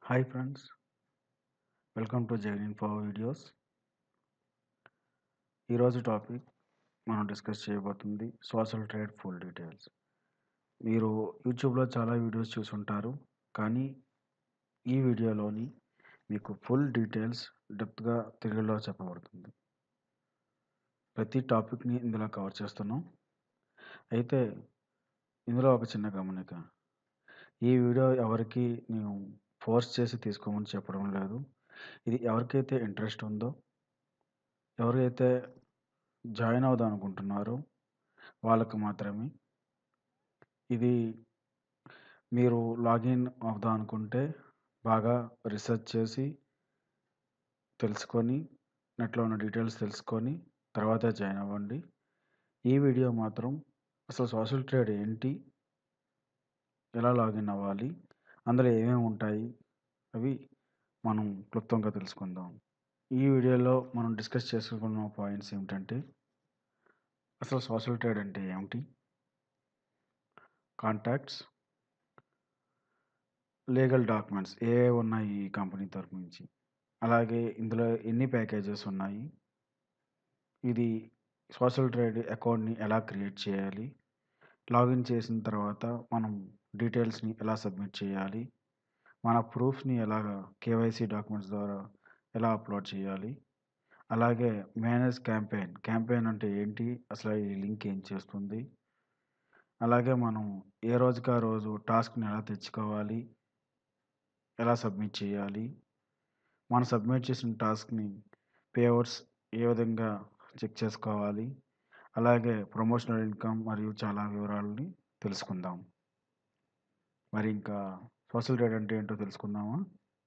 Hi friends welcome to Jain info videos ఈరోజు topic మనం discuss చేయబోతుంది సోషల్ ట్రేడ్ ఫుల్ డీటెయిల్స్ మీరు యూట్యూబ్లో చాలా వీడియోస్ చూసుంటారు కానీ ఈ వీడియోలోని మీకు ఫుల్ డీటెయిల్స్ డెప్త్గా తెలుగులో చెప్పబడుతుంది ప్రతి టాపిక్ని ఇందులో కవర్ చేస్తున్నాం అయితే ఇందులో ఒక చిన్న గమనిక ఈ వీడియో ఎవరికి నేను ఫోర్స్ చేసి తీసుకోమని చెప్పడం లేదు ఇది ఎవరికైతే ఇంట్రెస్ట్ ఉందో ఎవరైతే జాయిన్ అవుదాం అనుకుంటున్నారో వాళ్ళకు మాత్రమే ఇది మీరు లాగిన్ అవుదాం అనుకుంటే బాగా రీసెర్చ్ చేసి తెలుసుకొని నెట్లో ఉన్న డీటెయిల్స్ తెలుసుకొని తర్వాత జాయిన్ అవ్వండి ఈ వీడియో మాత్రం అసలు సోషల్ ట్రేడ్ ఏంటి ఎలా లాగిన్ అవ్వాలి అందులో ఏమేమి ఉంటాయి అవి మనం క్లుప్తంగా తెలుసుకుందాం ఈ వీడియోలో మనం డిస్కస్ చేసుకున్న పాయింట్స్ ఏమిటంటే అసలు సోషల్ ట్రేడ్ అంటే ఏమిటి కాంటాక్ట్స్ లీగల్ డాక్యుమెంట్స్ ఏ ఉన్నాయి ఈ కంపెనీ తరపు నుంచి అలాగే ఇందులో ఎన్ని ప్యాకేజెస్ ఉన్నాయి ఇది సోషల్ ట్రేడ్ అకౌంట్ని ఎలా క్రియేట్ చేయాలి లాగిన్ చేసిన తర్వాత మనం డీటెయిల్స్ని ఎలా సబ్మిట్ చేయాలి మన ప్రూఫ్ని ఎలా కేవైసీ డాక్యుమెంట్స్ ద్వారా ఎలా అప్లోడ్ చేయాలి అలాగే మేనేజ్ క్యాంపెయిన్ క్యాంపెయిన్ అంటే ఏంటి అసలు ఈ లింక్ ఏం చేస్తుంది అలాగే మనం ఏ రోజుకి ఆ రోజు టాస్క్ని ఎలా తెచ్చుకోవాలి ఎలా సబ్మిట్ చేయాలి మనం సబ్మిట్ చేసిన టాస్క్ని పేఅవుట్స్ ఏ విధంగా చెక్ చేసుకోవాలి అలాగే ప్రమోషనల్ ఇన్కమ్ మరియు చాలా వివరాలని తెలుసుకుందాం మరి ఇంకా సోషల్ ట్రేడ్ అంటే ఏంటో తెలుసుకుందామా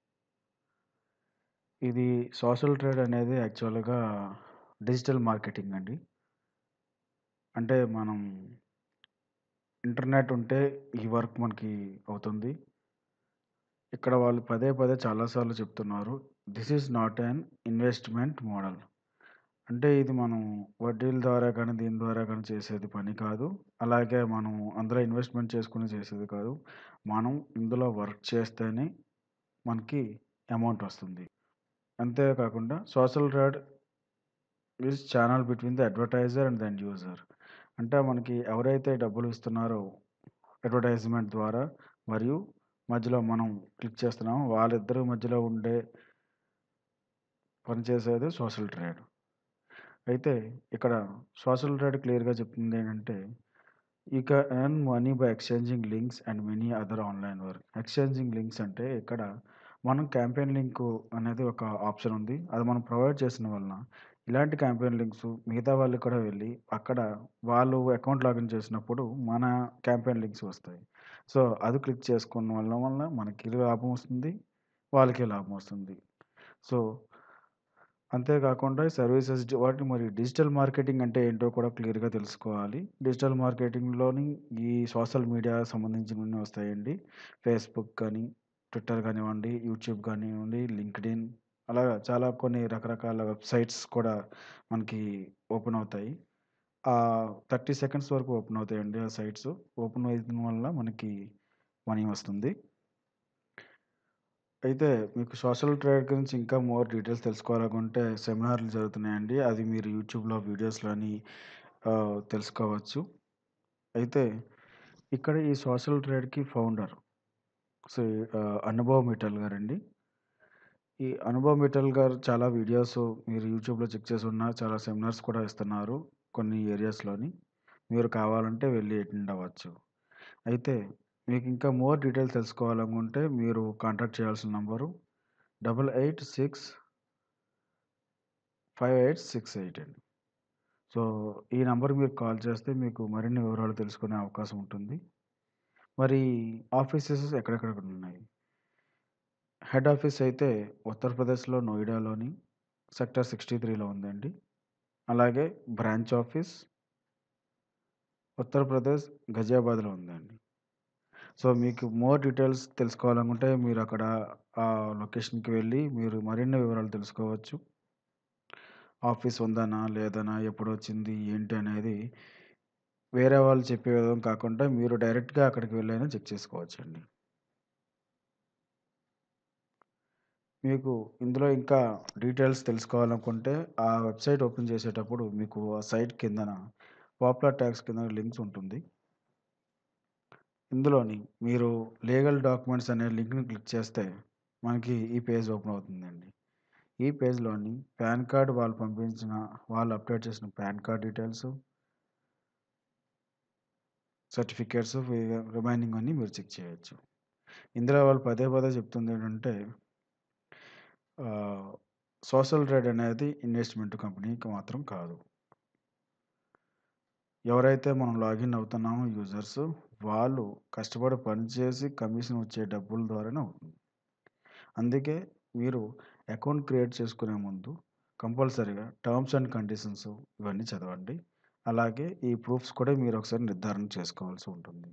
ఇది సోషల్ ట్రేడ్ అనేది యాక్చువల్గా డిజిటల్ మార్కెటింగ్ అండి అంటే మనం ఇంటర్నెట్ ఉంటే ఈ వర్క్ మనకి అవుతుంది ఇక్కడ వాళ్ళు పదే పదే చాలాసార్లు చెప్తున్నారు this is not an investment model అంటే ఇది మనం వడ్డీల ద్వారా కానీ దీని ద్వారా కానీ చేసేది పని కాదు అలాగే మనం అందులో ఇన్వెస్ట్మెంట్ చేసుకుని చేసేది కాదు మనం ఇందులో వర్క్ చేస్తేనే మనకి అమౌంట్ వస్తుంది అంతేకాకుండా social trade is channel between the advertiser and then user అంటే మనకి ఎవరైతే డబ్బులు ఇస్తున్నారో అడ్వర్టైజ్మెంట్ ద్వారా మరియు మధ్యలో మనం క్లిక్ చేస్తున్నామో వాళ్ళిద్దరి మధ్యలో ఉండే పనిచేసేది సోషల్ ట్రేడ్ అయితే ఇక్కడ సోషల్ ట్రేడ్ క్లియర్గా చెప్తుంది ఏంటంటే you can earn money by exchanging links and many other online work exchanging links అంటే ఇక్కడ మనం క్యాంపెయిన్ లింక్ అనేది ఒక ఆప్షన్ ఉంది అది మనం ప్రొవైడ్ చేసిన వలన ఇలాంటి క్యాంపెయిన్ లింక్స్ మిగతా వాళ్ళు కూడా వెళ్ళి అక్కడ వాళ్ళు అకౌంట్ లాగిన్ చేసినప్పుడు మన క్యాంపెయిన్ లింక్స్ వస్తాయి సో అది క్లిక్ చేసుకున్న వల్ల వల్ల మనకి లాభం వస్తుంది వాళ్ళకి లాభం వస్తుంది సో అంతేకాకుండా సర్వీసెస్ వాటి మరి డిజిటల్ మార్కెటింగ్ అంటే ఏంటో కూడా క్లియర్గా తెలుసుకోవాలి డిజిటల్ మార్కెటింగ్లోని ఈ సోషల్ మీడియా సంబంధించినవన్నీ వస్తాయండి ఫేస్బుక్ కానీ ట్విట్టర్ కానివ్వండి యూట్యూబ్ కానివ్వండి లింక్డ్ఇన్ అలాగా చాలా కొన్ని రకరకాల వెబ్సైట్స్ కూడా మనకి ఓపెన్ అవుతాయి థర్టీ సెకండ్స్ వరకు ఓపెన్ అవుతాయండి ఆ సైట్స్ ఓపెన్ అయిన వల్ల మనకి మనీ వస్తుంది అయితే మీకు సోషల్ ట్రేడ్ గురించి ఇంకా మోర్ డీటెయిల్స్ తెలుసుకోవాలనుకుంటే సెమినార్లు జరుగుతున్నాయండి అది మీరు యూట్యూబ్లో వీడియోస్లోని తెలుసుకోవచ్చు అయితే ఇక్కడ ఈ సోషల్ ట్రేడ్కి ఫౌండర్ సో అనుభవ్ మిఠల్ గారండి ఈ అనుభవ్ మిఠల్ గారు చాలా వీడియోస్ మీరు యూట్యూబ్లో చెక్ చేసి ఉన్న చాలా సెమినార్స్ కూడా ఇస్తున్నారు కొన్ని ఏరియాస్లోని మీరు కావాలంటే వెళ్ళి అటెండ్ అవ్వచ్చు అయితే మీకు ఇంకా మోర్ డీటెయిల్స్ తెలుసుకోవాలనుకుంటే మీరు కాంటాక్ట్ చేయాల్సిన number double eight six five eight six eight అండి సో ఈ నెంబర్ మీరు కాల్ చేస్తే మీకు మరిన్ని వివరాలు తెలుసుకునే అవకాశం ఉంటుంది మరి ఆఫీసెస్ ఎక్కడెక్కడ ఉన్నాయి హెడ్ ఆఫీస్ అయితే ఉత్తరప్రదేశ్లో నోయిడాలోని సెక్టర్ సిక్స్టీ త్రీలో ఉందండి అలాగే బ్రాంచ్ ఆఫీస్ ఉత్తరప్రదేశ్ గజియాబాద్లో ఉందండి సో మీకు మోర్ డీటెయిల్స్ తెలుసుకోవాలనుకుంటే మీరు అక్కడ ఆ లొకేషన్కి వెళ్ళి మీరు మరిన్ని వివరాలు తెలుసుకోవచ్చు ఆఫీస్ ఉందనా లేదనా ఎప్పుడు వచ్చింది ఏంటి అనేది వేరే వాళ్ళు చెప్పే విధం కాకుండా మీరు డైరెక్ట్గా అక్కడికి వెళ్ళైనా చెక్ చేసుకోవచ్చండి మీకు ఇందులో ఇంకా డీటెయిల్స్ తెలుసుకోవాలనుకుంటే ఆ వెబ్‌సైట్ ఓపెన్ చేసేటప్పుడు మీకు ఆ సైట్ కిందన పాపులర్ ట్యాగ్స్ కింద లింక్స్ ఉంటుంది. ఇందులోని మీరు లీగల్ డాక్యుమెంట్స్ అనే లింక్‌ని క్లిక్ చేస్తే మనకి ఈ పేజ్ ఓపెన్ అవుతుందండి. ఈ పేజ్‌లోని పాన్ కార్డ్ వాళ్ళు పంపించిన వాళ్ళు అప్‌డేట్ చేసిన పాన్ కార్డ్ డీటెయిల్స్ సర్టిఫికేట్స్ వి రిమైనింగ్ అన్నీ మీరు చెక్ చేయొచ్చు. ఇందులో వాళ్ళు పదే పదే చెప్తుంది ఏంటంటే ఆహ్, సోషల్ ట్రేడ్ అనేది ఇన్వెస్ట్‌మెంట్ కంపెనీకి మాత్రం కాదు. ఎవరైతే మనం లాగిన్ అవుతున్నామో యూజర్స్ వాళ్ళు కష్టపడి పని చేసి కమిషన్ వచ్చే డబ్బుల ద్వారానే అవుతుంది. అందుకే మీరు అకౌంట్ క్రియేట్ చేసుకునే ముందు కంపల్సరీగా టర్మ్స్ అండ్ కండిషన్స్ ఇవన్నీ చదవండి. అలాగే ఈ ప్రూఫ్స్ కూడా మీరు ఒకసారి నిర్ధారణ చేసుకోవాల్సి ఉంటుంది.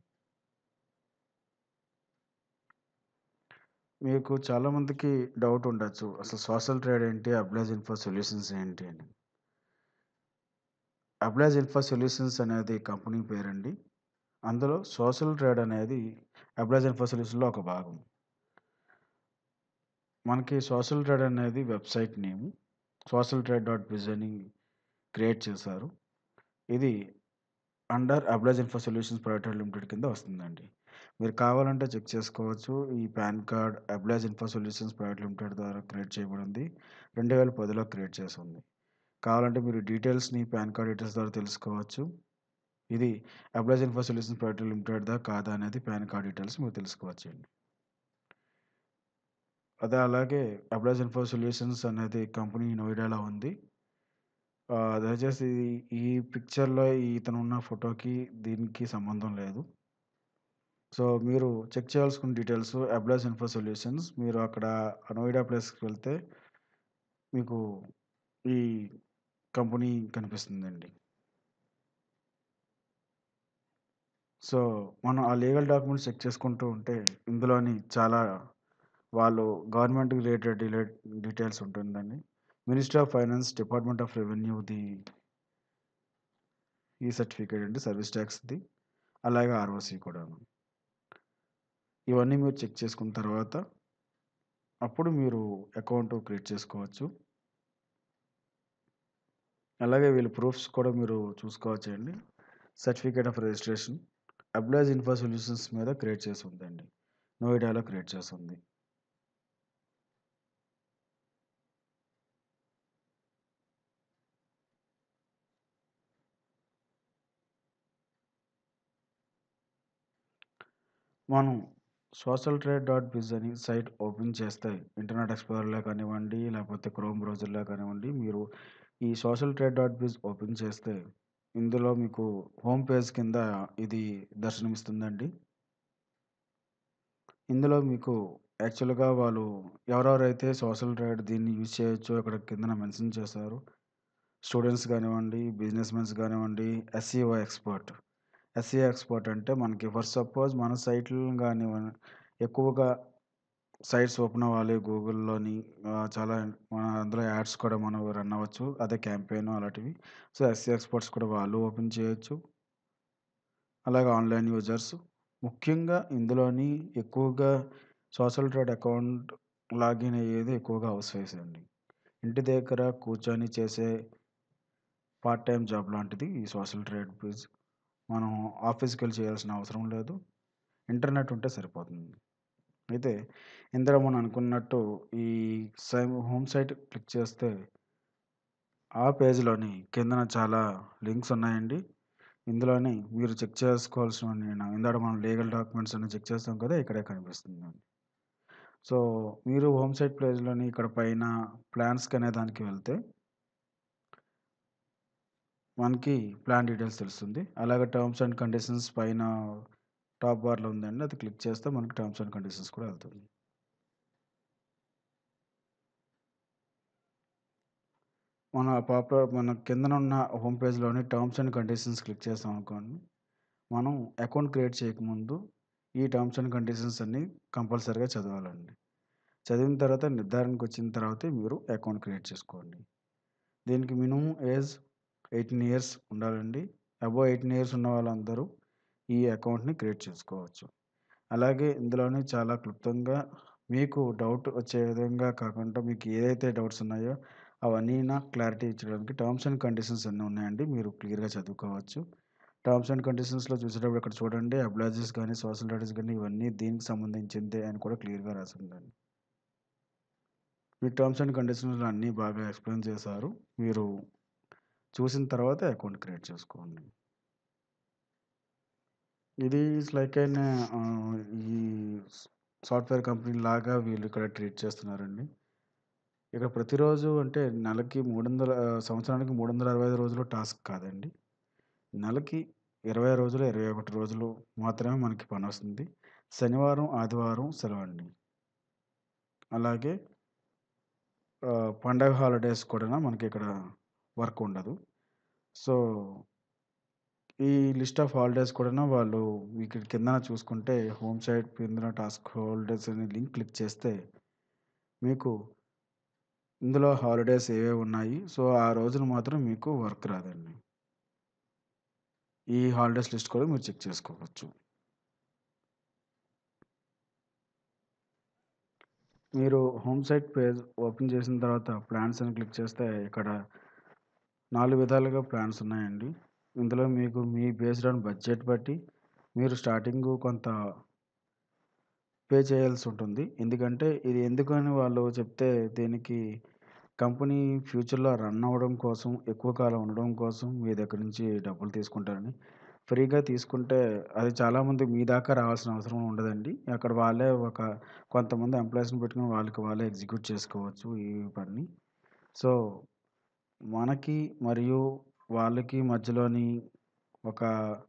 మీకు చాలామందికి డౌట్ ఉండొచ్చు. అసలు సోషల్ ట్రేడ్ ఏంటి? అబ్లాజ్ ఇన్ఫో సొల్యూషన్స్ ఏంటి అని. అబ్లాజ్ ఇన్ఫో సొల్యూషన్స్ అనేది కంపెనీ పేరండి. అందులో సోషల్ ట్రేడ్ అనేది అబ్లాజ్ ఇన్ఫో సొల్యూషన్‌లో ఒక భాగం. మనకి సోషల్ ట్రేడ్ అనేది website name. Social trade dot biz అని క్రియేట్ చేశారు. ఇది under Ablaze info Solutions Private Limited కింద వస్తుందండి. మీరు కావాలంటే చెక్ చేసుకోవచ్చు. ఈ PAN card Ablaze info Solutions Private Limited ద్వారా క్రియేట్ చేయబడింది. 2010లో క్రియేట్ చేసుంది. కావాలంటే మీరు డీటెయిల్స్‌ని పాన్ కార్డ్ డీటెయిల్స్ ద్వారా తెలుసుకోవచ్చు. ఇది అబ్లాజ్ ఇన్ఫో సొల్యూషన్స్ ప్రైవేట్ లిమిటెడ్‌దా కాదా అనేది పాన్ కార్డ్ డీటెయిల్స్ మీరు తెలుసుకోవచ్చండి. అదే అలాగే అబ్లాజ్ ఇన్ఫో సొల్యూషన్స్ అనేది కంపెనీ నోయిడాలో ఉంది. ఆహ్, దయచేసి ఈ పిక్చర్‌లో ఇతనున్న ఫోటోకి దీనికి సంబంధం లేదు. సో, మీరు చెక్ చేయాల్సుకున్న డీటెయిల్స్ అబ్లాజ్ ఇన్ఫో సొల్యూషన్స్ మీరు అక్కడ నోయిడా ప్లేస్‌కి వెళ్తే మీకు ఈ కంపెనీ కనిపిస్తుందండి. సో, మనం ఆ లీగల్ డాక్యుమెంట్స్ చెక్ చేసుకుంటూ ఉంటే ఇందులోని చాలా వాళ్ళు గవర్నమెంట్ రిలేటెడ్ డిలేట్ డీటెయిల్స్ ఉంటుందండి. Ministry of finance, department of రెవెన్యూది ఈ సర్టిఫికేట్ అండి. సర్వీస్ టాక్స్‌ది. అలాగే ఆర్‌ఓసీ కూడాను. ఇవన్నీ మీరు చెక్ చేసుకున్న తర్వాత అప్పుడు మీరు అకౌంట్ క్రియేట్ చేసుకోవచ్చు. అలాగే వీళ్ళ ప్రూఫ్స్ కూడా మీరు చూసుకోవచ్చండి. Certificate of registration Ablaze info Solutions మీద క్రియేట్ చేసి ఉందండి. నోయిడాలో క్రియేట్ చేసుంది. మనం సోషల్ ట్రేడ్ డాట్ బిజ్ అని సైట్ ఓపెన్ చేస్తే ఇంటర్నెట్ ఎక్స్‌ప్లోరర్‌లో కానివ్వండి, లేకపోతే క్రోమ్ బ్రౌజర్‌లో కానివ్వండి, మీరు ఈ social trade dot biz open చేస్తే ఇందులో మీకు హోమ్ పేజ్ కింద ఇది దర్శనమిస్తుందండి. ఇందులో మీకు యాక్చువల్‌గా వాళ్ళు ఎవరెవరైతే సోషల్ ట్రేడ్ దీన్ని యూజ్ చేయొచ్చో ఇక్కడ కిందన మెన్షన్ చేశారు. స్టూడెంట్స్ కానివ్వండి, బిజినెస్ మెన్స్ కానివ్వండి, ఎస్‌సిఓ ఎక్స్‌పర్ట్. ఎస్‌సిఓ ఎక్స్‌పర్ట్ అంటే మనకి ఫర్ సపోజ్ మన సైట్‌లను గానివ్వండి ఎక్కువగా సైట్స్ ఓపెన్ అవ్వాలి గూగుల్‌లోని ఆహ్, చాలా మన అందులో యాడ్స్ కూడా మనం రన్ అవ్వచ్చు. అదే క్యాంపెయిన్ అలాంటివి. సో, ఎస్‌సిఓ ఎక్స్‌పర్ట్స్ కూడా వాళ్ళు ఓపెన్ చేయొచ్చు. అలాగే ఆన్‌లైన్ యూజర్స్. ముఖ్యంగా ఇందులోని ఎక్కువగా సోషల్ ట్రేడ్ అకౌంట్ లాగిన్ అయ్యేది ఎక్కువగా హౌస్ వైఫ్స్ అండి. ఇంటి దగ్గర కూర్చొని చేసే పార్ట్ టైమ్ జాబ్ లాంటిది ఈ సోషల్ ట్రేడ్ బిజ్. మనం ఆఫీస్‌కెళ్ళి చేయాల్సిన అవసరం లేదు. ఇంటర్నెట్ ఉంటే సరిపోతుంది. అయితే ఇందులో మనం అనుకున్నట్టు ఈ సైమ్ హోమ్ సైట్ క్లిక్ చేస్తే ఆ పేజ్‌లోని కిందన చాలా లింక్స్ ఉన్నాయండి. ఇందులోని మీరు చెక్ చేసుకోవాల్సినవన్నీ ఇందాక మనం లీగల్ డాక్యుమెంట్స్ అన్ని చెక్ చేసాం కదా! ఇక్కడే కనిపిస్తుందండి. సో, మీరు హోమ్ సైట్ పేజ్‌లోని ఇక్కడ పైన ప్లాన్స్‌కి అనే దానికి వెళ్తే మనకి ప్లాన్ డీటెయిల్స్ తెలుస్తుంది. అలాగే టర్మ్స్ అండ్ కండిషన్స్ పైన టాప్ బార్‌లో ఉందండి. అది క్లిక్ చేస్తే మనకి టర్మ్స్ అండ్ కండిషన్స్ కూడా వెళ్తుంది. మన పాప మన కిందన ఉన్న హోమ్ పేజ్‌లోని టర్మ్స్ అండ్ కండిషన్స్ క్లిక్ చేసామనుకోండి. మనం అకౌంట్ క్రియేట్ చేయకముందు ఈ టర్మ్స్ అండ్ కండిషన్స్ అన్నీ కంపల్సరీగా చదవాలండి. చదివిన తర్వాత నిర్ధారణకొచ్చిన తర్వాతే మీరు అకౌంట్ క్రియేట్ చేసుకోండి. దీనికి మినిమమ్ ఏజ్ 18 ఇయర్స్ ఉండాలండి. అబోవ్ 18 ఇయర్స్ ఉన్న వాళ్ళందరూ ఈ అకౌంట్‌ని క్రియేట్ చేసుకోవచ్చు. అలాగే ఇందులోని చాలా క్లుప్తంగా మీకు డౌట్ వచ్చే విధంగా కాకుండా మీకు ఏదైతే డౌట్స్ ఉన్నాయో అవన్నీ నాకు క్లారిటీ ఇచ్చడానికి టర్మ్స్ అండ్ కండిషన్స్ అన్నీ ఉన్నాయండి. మీరు క్లియర్‌గా చదువుకోవచ్చు. టర్మ్స్ అండ్ కండిషన్స్‌లో చూసేటప్పుడు ఇక్కడ చూడండి అబ్లాజెస్ గాని, సోషల్ రైట్స్ గాని ఇవన్నీ దీనికి సంబంధించిందే అని కూడా క్లియర్‌గా రాసుందండి. మీ టర్మ్స్ అండ్ కండిషన్స్‌లో అన్నీ బాగా ఎక్స్‌ప్లెయిన్ చేశారు. మీరు చూసిన తర్వాత అకౌంట్ క్రియేట్ చేసుకోండి. ఇది ఈస్ లైక్ ఎన్ ఆహ్, ఈ స్ సాఫ్ట్‌వేర్ కంపెనీ లాగా వీళ్ళు ఇక్కడ ట్రీట్ చేస్తున్నారండి. ఇక ప్రతిరోజు అంటే నెలకి 300 ఆహ్, సంవత్సరానికి 365 రోజులు టాస్క్ కాదండి. నెలకి 20 రోజులు, 21 రోజులు మాత్రమే మనకి పనొస్తుంది. శనివారం, ఆదివారం సెలవండి. అలాగే ఆహ్, పండగ హాలిడేస్ కూడాను మనకిక్కడ వర్క్ ఉండదు. సో, ఈ లిస్ట్ ఆఫ్ హాలిడేస్ కూడాను వాళ్ళు ఇక్కడ కిందన చూసుకుంటే హోమ్ సైట్ కిందన టాస్క్ హాలిడేస్ అనే లింక్ క్లిక్ చేస్తే మీకు ఇందులో హాలిడేస్ ఏవేవి ఉన్నాయి. సో, ఆ రోజున మాత్రం మీకు వర్క్ రాదండి. ఈ హాలిడేస్ లిస్ట్ కూడా మీరు చెక్ చేసుకోవచ్చు. మీరు హోమ్ సైట్ పేజ్ ఓపెన్ చేసిన తర్వాత ప్లాన్స్ అని క్లిక్ చేస్తే ఇక్కడ 4 విధాలుగా ప్లాన్స్ ఉన్నాయండి. ఇందులో మీకు మీ బేస్డ్ ఆన్ బడ్జెట్ బట్టి మీరు స్టార్టింగు కొంత పే చేయాల్సి ఉంటుంది. ఎందుకంటే ఇది ఎందుకని వాళ్ళు చెప్తే దీనికి కంపెనీ ఫ్యూచర్‌లో రన్ అవ్వడం కోసం, ఎక్కువ కాలం ఉండడం కోసం మీ దగ్గర నుంచి డబ్బులు తీసుకుంటారని. ఫ్రీగా తీసుకుంటే అది చాలామంది మీ దాకా రావాల్సిన అవసరం ఉండదండి. అక్కడ వాళ్ళే ఒక కొంతమంది ఎంప్లాయీస్‌ని పెట్టుకొని వాళ్ళకి వాళ్ళే ఎగ్జిక్యూట్ చేసుకోవచ్చు ఈ పనిని. సో, మనకి మరియు వాళ్ళకి మధ్యలోని ఒక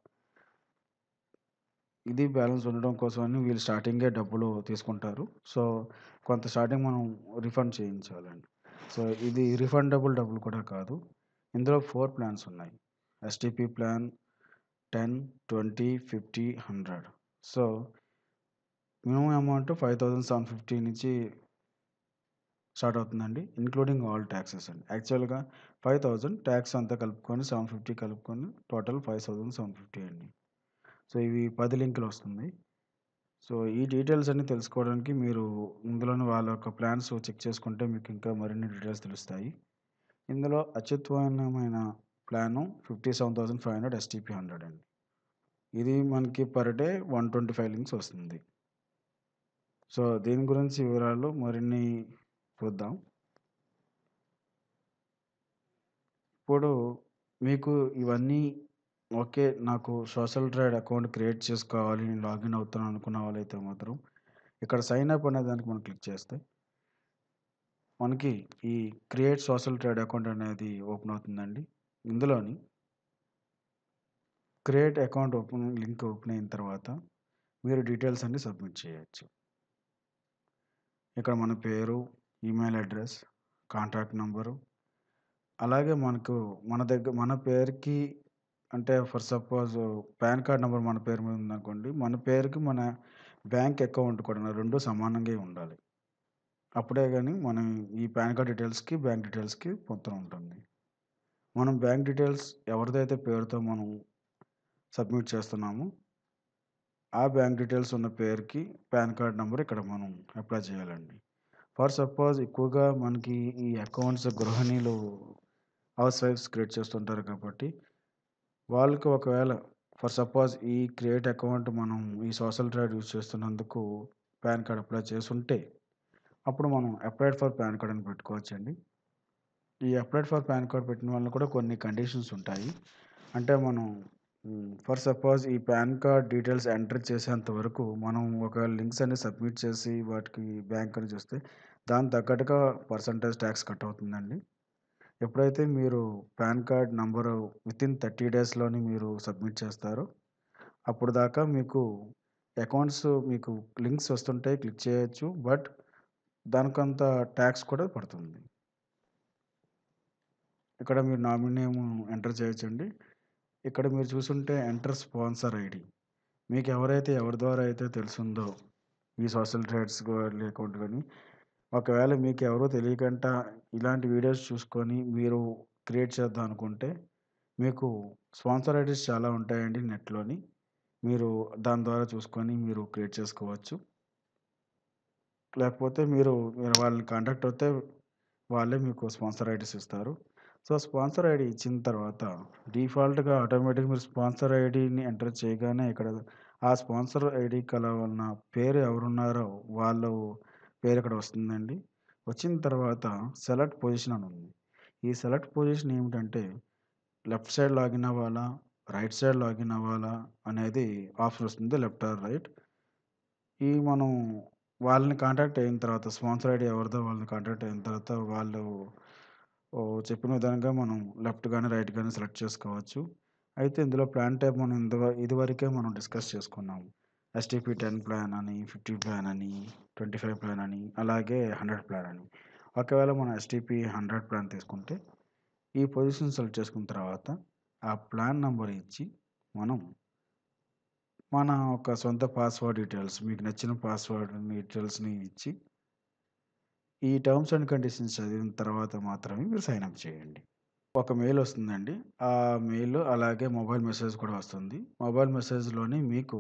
ఇది బ్యాలెన్స్ ఉండడం కోసమని వీళ్ళు స్టార్టింగే డబ్బులు తీసుకుంటారు. సో, కొంత స్టార్టింగ్ మనం రిఫండ్ చేయించాలండి. సో, ఇది రిఫండబుల్ డబ్బులు కూడా కాదు. ఇందులో 4 ప్లాన్స్ ఉన్నాయి. STP plan 10, 20, 50, 100. So, minimum amount 5750 నుంచి స్టార్ట్ అవుతుందండి. ఇన్‌క్లూడింగ్ ఆల్ టాక్సెస్ అండి. యాక్చువల్‌గా 5000 టాక్స్ అంతా కలుపుకొని 750 కలుపుకొని టోటల్ 5750 అండి. సో, ఇవి 10 లింకులు వస్తుంది. సో, ఈ డీటెయిల్స్ అన్నీ తెలుసుకోవడానికి మీరు ఇందులోని వాళ్ళ యొక్క ప్లాన్స్ చెక్ చేసుకుంటే మీకు ఇంకా మరిన్ని డీటెయిల్స్ తెలుస్తాయి. ఇందులో అత్యుత్తమమైన ప్లాను 57500 ఎస్‌టిపి 100 అండి. ఇది మనకి పర్ డే 125 లింక్స్ వస్తుంది. సో, దీని గురించి వివరాలు మరిన్ని చూద్దాం. ఇప్పుడు మీకు ఇవన్నీ ఓకే. నాకు సోషల్ ట్రేడ్ అకౌంట్ క్రియేట్ చేసుకోవాలి. నేను లాగిన్ అవుతాను అనుకున్న వాళ్ళైతే మాత్రం ఇక్కడ సైన్ అప్ అనే దానికి మనం క్లిక్ చేస్తే మనకి ఈ క్రియేట్ సోషల్ ట్రేడ్ అకౌంట్ అనేది ఓపెన్ అవుతుందండి. ఇందులోని create account open link open అయిన తర్వాత మీరు డీటెయిల్స్ అన్నీ సబ్మిట్ చేయొచ్చు. ఇక్కడ మన పేరు, ఈమెయిల్ అడ్రెస్, కాంటాక్ట్ నంబరు అలాగే మనకు మన దగ్గర మన పేరుకి అంటే for suppose PAN card number మన పేరు మీద ఉందనుకోండి. మన పేరుకి మన బ్యాంక్ అకౌంట్ కూడా 2 సమానంగా ఉండాలి. అప్పుడే గాని మనం ఈ పాన్ కార్డ్ డీటెయిల్స్‌కి, బ్యాంక్ డీటెయిల్స్‌కి పొంతన ఉంటుంది. మనం బ్యాంక్ డీటెయిల్స్ ఎవరిదైతే పేరుతో మనం సబ్మిట్ చేస్తున్నామో ఆ బ్యాంక్ డీటెయిల్స్ ఉన్న పేరుకి పాన్ కార్డ్ నంబర్ ఇక్కడ మనం అప్లై చేయాలండి. ఫర్ సపోజ్ ఎక్కువగా మనకి ఈ అకౌంట్స్ గృహిణీలు హౌస్ వైఫ్స్ క్రియేట్ చేస్తుంటారు కాబట్టి వాళ్ళకి ఒకవేళ ఫర్ సపోజ్ ఈ క్రియేట్ అకౌంట్ మనం ఈ సోషల్ ట్రేడ్ యూజ్ చేస్తున్నందుకు పాన్ కార్డ్ అప్లై చేసుంటే అప్పుడు మనం అప్లైడ్ ఫర్ పాన్ కార్డ్ అని పెట్టుకోవచ్చండి. ఈ అప్లైడ్ ఫర్ పాన్ కార్డ్ పెట్టిన వలన కూడా కొన్ని కండిషన్స్ ఉంటాయి. అంటే మనం హ్మ్. ఫర్ సపోజ్ ఈ పాన్ కార్డ్ డీటెయిల్స్ ఎంటర్ చేసేంత వరకు మనం ఒకవేళ లింక్స్ అన్ని సబ్మిట్ చేసి వాటికి బ్యాంక్ అని చూస్తే దానికి తగ్గట్టుగా పర్సెంటేజ్ టాక్స్ కట్ అవుతుందండి. ఎప్పుడైతే మీరు పాన్ కార్డ్ నంబరు వితిన్ 30 డేస్‌లోని మీరు సబ్మిట్ చేస్తారో అప్పుడు దాకా మీకు అకౌంట్స్ మీకు లింక్స్ వస్తుంటాయి. క్లిక్ చేయొచ్చు. బట్ దానికంత టాక్స్ కూడా పడుతుంది. ఇక్కడ మీరు నామినీ నేమ్ ఎంటర్ చేయొచ్చండి. ఇక్కడ మీరు చూసుంటే ఎంటర్ స్పాన్సర్ ఐడీ. మీకు ఎవరైతే ఎవరి ద్వారా అయితే తెలిసుందో ఈ సోషల్ ట్రేడ్స్ గాని అకౌంట్ గాని ఒకవేళ మీకు ఎవరో తెలియకుండా ఇలాంటి వీడియోస్ చూసుకొని మీరు క్రియేట్ చేద్దాం అనుకుంటే మీకు స్పాన్సర్ ఐడీస్ చాలా ఉంటాయండి నెట్‌లోని. మీరు దాని ద్వారా చూసుకొని మీరు క్రియేట్ చేసుకోవచ్చు. లేకపోతే మీరు మీరు వాళ్ళని కాంటాక్ట్ అవుతే వాళ్ళే మీకు స్పాన్సర్ ఐడీస్ ఇస్తారు. సో, స్పాన్సర్ ఐడీ ఇచ్చిన తర్వాత డిఫాల్ట్‌గా ఆటోమేటిక్‌గా మీరు స్పాన్సర్ ఐడీని ఎంటర్ చేయగానే ఇక్కడ ఆ స్పాన్సర్ ఐడీ కల ఉన్న పేరు ఎవరున్నారో వాళ్ళు పేరు ఇక్కడ వస్తుందండి. వచ్చిన తర్వాత సెలెక్ట్ పొజిషన్ అని ఉంది. ఈ సెలెక్ట్ పొజిషన్ ఏమిటంటే లెఫ్ట్ సైడ్ లాగిన్ అవ్వాలా? రైట్ సైడ్ లాగిన్ అవ్వాలా? అనేది ఆప్షన్ వస్తుంది. Left or right. ఈ మనం వాళ్ళని కాంటాక్ట్ అయిన తర్వాత స్పాన్సర్ ఐడీ ఎవరిదో వాళ్ళని కాంటాక్ట్ అయిన తర్వాత వాళ్ళు ఓహ్, చెప్పిన విధంగా మనం లెఫ్ట్ గాని, రైట్ గాని సెలెక్ట్ చేసుకోవచ్చు. అయితే ఇందులో ప్లాన్ టైప్ మనం ఇందువ ఇదివరకే మనం డిస్కస్ చేసుకున్నాం. ఎస్టీపీ 10 ప్లాన్ అని, 50 ప్లాన్ అని, 25 ప్లాన్ అని, అలాగే 100 ప్లాన్ అని. ఒకవేళ మనం ఎస్టీపీ 100 ప్లాన్ తీసుకుంటే ఈ పొజిషన్ సెలెక్ట్ చేసుకున్న తర్వాత ఆ ప్లాన్ నంబర్ ఇచ్చి మనం మన ఒక సొంత పాస్వర్డ్ డీటెయిల్స్ మీకు నచ్చిన పాస్వర్డ్ డీటెయిల్స్‌ని ఇచ్చి ఈ టర్మ్స్ అండ్ కండిషన్స్ చదివిన తర్వాత మాత్రమే మీరు సైన్ అప్ చేయండి. ఒక మెయిల్ వస్తుందండి. ఆ మెయిల్ అలాగే మొబైల్ మెసేజ్ కూడా వస్తుంది. మొబైల్ మెసేజ్‌లోని మీకు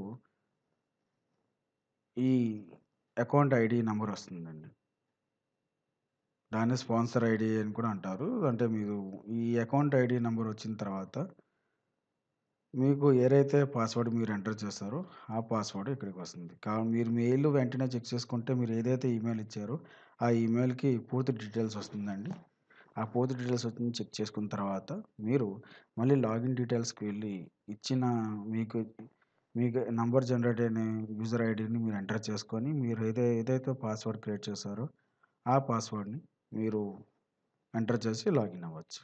ఈ అకౌంట్ ఐడీ నంబర్ వస్తుందండి. దాన్ని స్పాన్సర్ ఐడీ అని కూడా అంటారు. అంటే మీరు ఈ అకౌంట్ ఐడీ నంబర్ వచ్చిన తర్వాత మీకు ఏదైతే పాస్వర్డ్ మీరు ఎంటర్ చేస్తారో ఆ పాస్వర్డ్ ఇక్కడికి వస్తుంది. కా మీరు మెయిల్ వెంటనే చెక్ చేసుకుంటే మీరు ఏదైతే ఈమెయిల్ ఇచ్చారో ఆ ఈమెయిల్‌కి పూర్తి డీటెయిల్స్ వస్తుందండి. ఆ పూర్తి డీటెయిల్స్ వచ్చింది చెక్ చేసుకున్న తర్వాత మీరు మళ్ళీ లాగిన్ డీటెయిల్స్‌కి వెళ్ళి ఇచ్చిన మీకు మీకు నంబర్ జనరేట్ అయిన యూజర్ ఐడీని మీరు ఎంటర్ చేసుకొని మీరు ఏదై ఏదైతే పాస్వర్డ్ క్రియేట్ చేశారో ఆ పాస్వర్డ్‌ని మీరు ఎంటర్ చేసి లాగిన్ అవ్వచ్చు.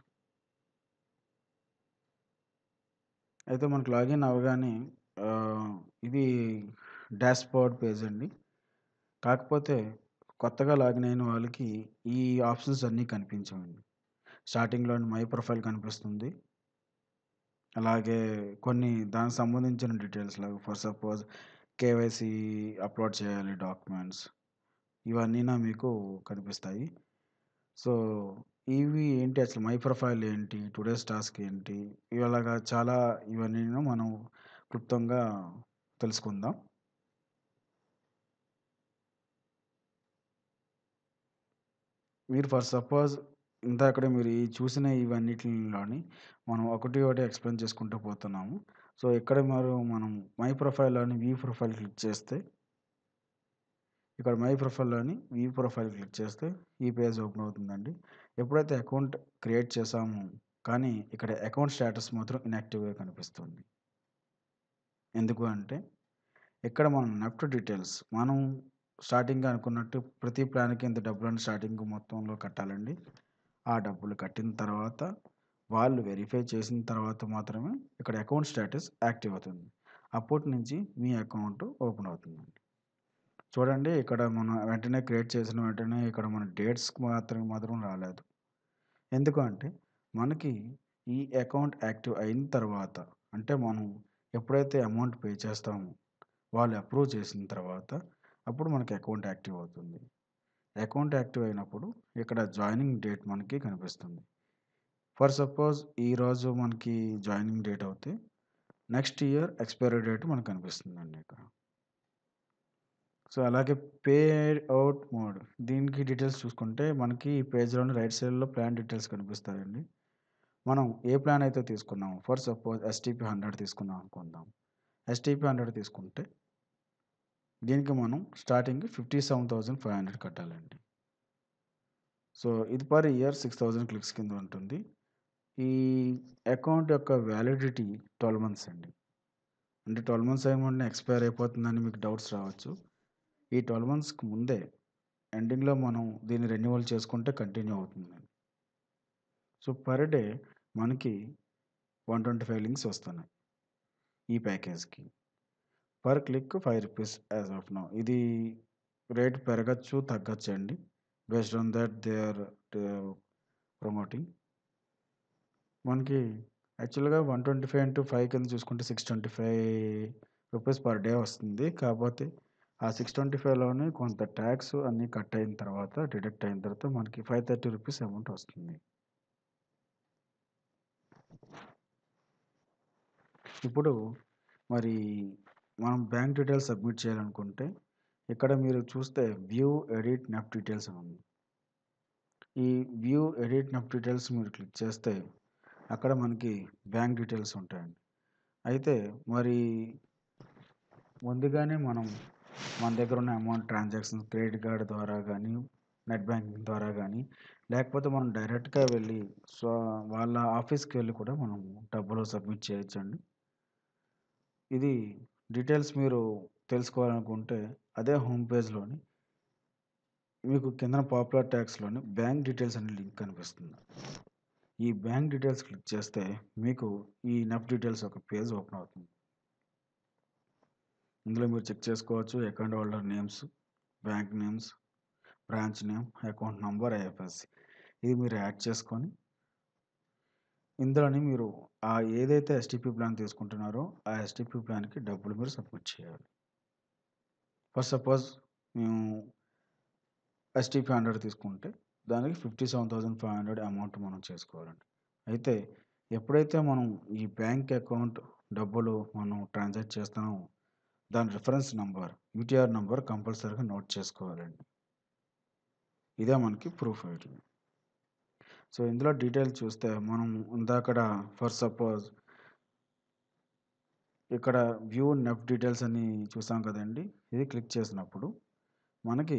అయితే మనకు లాగిన్ అవ్వగానే ఆహ్, ఇది డాష్‌బోర్డ్ పేజ్ అండి. కాకపోతే కొత్తగా లాగిన్ అయిన వాళ్ళకి ఈ ఆప్షన్స్ అన్నీ కనిపించవండి. స్టార్టింగ్‌లోని మై ప్రొఫైల్ కనిపిస్తుంది. అలాగే కొన్ని దానికి సంబంధించిన డీటెయిల్స్ లాగా ఫర్ సపోజ్ కేవైసీ అప్‌లోడ్ చేయాలి డాక్యుమెంట్స్. ఇవన్నీనా మీకు కనిపిస్తాయి. సో, ఇవి ఏంటి అసలు మై ప్రొఫైల్ ఏంటి? టుడేస్ టాస్క్ ఏంటి? ఇలాగా చాలా ఇవన్నీను మనం క్లుప్తంగా తెలుసుకుందాం. మీరు ఫర్ సపోజ్ ఇందాకడే మీరు ఈ చూసిన ఇవన్నిటిలోని మనం ఒకటి ఒకటి ఎక్స్‌ప్లెయిన్ చేసుకుంటూ పోతున్నాము. సో, ఇక్కడ మరి మనం మై ప్రొఫైల్‌లోని వ్యూ ప్రొఫైల్ క్లిక్ చేస్తే ఇక్కడ మై ప్రొఫైల్‌లోని వ్యూ ప్రొఫైల్ క్లిక్ చేస్తే ఈ పేజ్ ఓపెన్ అవుతుందండి. ఎప్పుడైతే అకౌంట్ క్రియేట్ చేసామో కానీ ఇక్కడ అకౌంట్ స్టేటస్ మాత్రం ఇన్‌యాక్టివ్‌గా కనిపిస్తుంది. ఎందుకు అంటే ఇక్కడ మనం నెఫ్ట్ డీటెయిల్స్ మనం స్టార్టింగ్‌గా అనుకున్నట్టు ప్రతి ప్లాన్‌కి ఇంత డబ్బులని స్టార్టింగ్ మొత్తంలో కట్టాలండి. ఆ డబ్బులు కట్టిన తర్వాత వాళ్ళు వెరిఫై చేసిన తర్వాత మాత్రమే ఇక్కడ అకౌంట్ స్టేటస్ యాక్టివ్ అవుతుంది. అప్పటి నుంచి మీ అకౌంట్ ఓపెన్ అవుతుందండి. చూడండి ఇక్కడ మనం వెంటనే క్రియేట్ చేసిన వెంటనే ఇక్కడ మన డేట్స్‌కి మాత్రం మాత్రం రాలేదు. ఎందుకు అంటే మనకి ఈ అకౌంట్ యాక్టివ్ అయిన తర్వాత అంటే మనం ఎప్పుడైతే అమౌంట్ పే చేస్తామో వాళ్ళు అప్రూవ్ చేసిన తర్వాత అప్పుడు మనకి అకౌంట్ యాక్టివ్ అవుతుంది. అకౌంట్ యాక్టివ్ అయినప్పుడు ఇక్కడ జాయినింగ్ డేట్ మనకి కనిపిస్తుంది. ఫర్ సపోజ్ ఈరోజు మనకి జాయినింగ్ డేట్ అవుతే నెక్స్ట్ ఇయర్ ఎక్స్‌పైరీ డేట్ మనకు కనిపిస్తుందండి ఇక్కడ. సో, అలాగే పే ఔట్ మోడ్ దీనికి డీటెయిల్స్ చూసుకుంటే మనకి ఈ పేజ్‌లోని రైట్ సైడ్‌లో ప్లాన్ డీటెయిల్స్ కనిపిస్తాయండి. మనం ఏ ప్లాన్ అయితే తీసుకున్నామో ఫర్ సపోజ్ ఎస్టీపీ 100 తీసుకున్నాం అనుకుందాం. ఎస్టీపీ 100 తీసుకుంటే దీనికి మనం స్టార్టింగ్ 57,500 కట్టాలండి. సో, ఇది పర్ ఇయర్ 6,000 క్లిక్స్ కింద ఉంటుంది. ఈ అకౌంట్ యొక్క వ్యాలిడిటీ 12 మంత్స్ అండి. అంటే 12 మంత్స్ ఏమన్నా ఎక్స్‌పైర్ అయిపోతుందని మీకు డౌట్స్ రావచ్చు. ఈ 12 మంత్స్‌కి ముందే ఎండింగ్‌లో మనం దీన్ని రెన్యువల్ చేసుకుంటే కంటిన్యూ అవుతుందండి. సో, పర్ డే మనకి 125 లింక్స్ వస్తున్నాయి. ఈ ప్యాకేజ్‌కి. పర్ క్లిక్ రూ. 5 యాస్ ఆఫ్ నౌ. ఇది రేట్ పెరగొచ్చు, తగ్గొచ్చండి. Based on that they are ట్ ప్రమోటింగ్. మనకి యాక్చువల్‌గా 125 ఇంటూ 5 కింద చూసుకుంటే 625 రూపీస్ పర్ డే వస్తుంది. కాపోతే ఆ 625లోనే కొంత టాక్స్ అన్నీ కట్ అయిన తర్వాత డిడక్ట్ అయిన తర్వాత మనకి 530 రూపీస్ అమౌంట్ వస్తుంది. ఇప్పుడు మరి మనం బ్యాంక్ డీటెయిల్స్ సబ్మిట్ చేయాలనుకుంటే ఇక్కడ మీరు చూస్తే వ్యూ ఎడిట్ నెఫ్ట్ డీటెయిల్స్ అని ఉంది. ఈ వ్యూ ఎడిట్ నెఫ్ట్ డీటెయిల్స్ మీరు క్లిక్ చేస్తే అక్కడ మనకి బ్యాంక్ డీటెయిల్స్ ఉంటాయండి. అయితే మరి ముందుగానే మనం మన దగ్గర ఉన్న అమౌంట్ ట్రాన్సాక్షన్స్ క్రెడిట్ కార్డ్ ద్వారా గానీ, నెట్ బ్యాంకింగ్ ద్వారా గానీ, లేకపోతే మనం డైరెక్ట్‌గా వెళ్ళి సో, వాళ్ళ ఆఫీస్‌కి వెళ్లి కూడా మనం డబ్బులు సబ్మిట్ చేయొచ్చండి. ఇది డీటెయిల్స్ మీరు తెలుసుకోవాలనుకుంటే అదే హోమ్ పేజ్‌లోని మీకు కిందన పాపులర్ ట్యాగ్స్‌లోని బ్యాంక్ డీటెయిల్స్ అనే లింక్ కనిపిస్తుంది. ఈ బ్యాంక్ డీటెయిల్స్ క్లిక్ చేస్తే మీకు ఈ నెఫ్ట్ డీటెయిల్స్ ఒక పేజ్ ఓపెన్ అవుతుంది. ఇందులో మీరు చెక్ చేసుకోవచ్చు account holder names, bank names, branch name, account number, IFSC. ఇది మీరు యాడ్ చేసుకొని ఇందులోని మీరు ఆ ఏదైతే ఎస్టీపీ ప్లాన్ తీసుకుంటున్నారో ఆ ఎస్టీపీ ప్లాన్‌కి డబ్బులు మీరు సబ్మిట్ చేయాలి. ఫర్ సపోజ్ మేము ఎస్టీపీ 100 తీసుకుంటే దానికి 57,500 అమౌంట్ మనం చేసుకోవాలండి. అయితే ఎప్పుడైతే మనం ఈ బ్యాంక్ అకౌంట్ డబ్బులు మనం ట్రాన్సాక్ట్ చేస్తున్నామో దాని రిఫరెన్స్ నంబర్, యూటీఆర్ నంబర్ కంపల్సరీగా నోట్ చేసుకోవాలండి. ఇదే మనకి ప్రూఫ్ ఐడి. సో, ఇందులో డీటెయిల్ చూస్తే మనం ఇందాకడ ఫర్ సపోజ్ ఇక్కడ వ్యూ నెఫ్ట్ డీటెయిల్స్ అని చూసాం కదండీ! ఇది క్లిక్ చేసినప్పుడు మనకి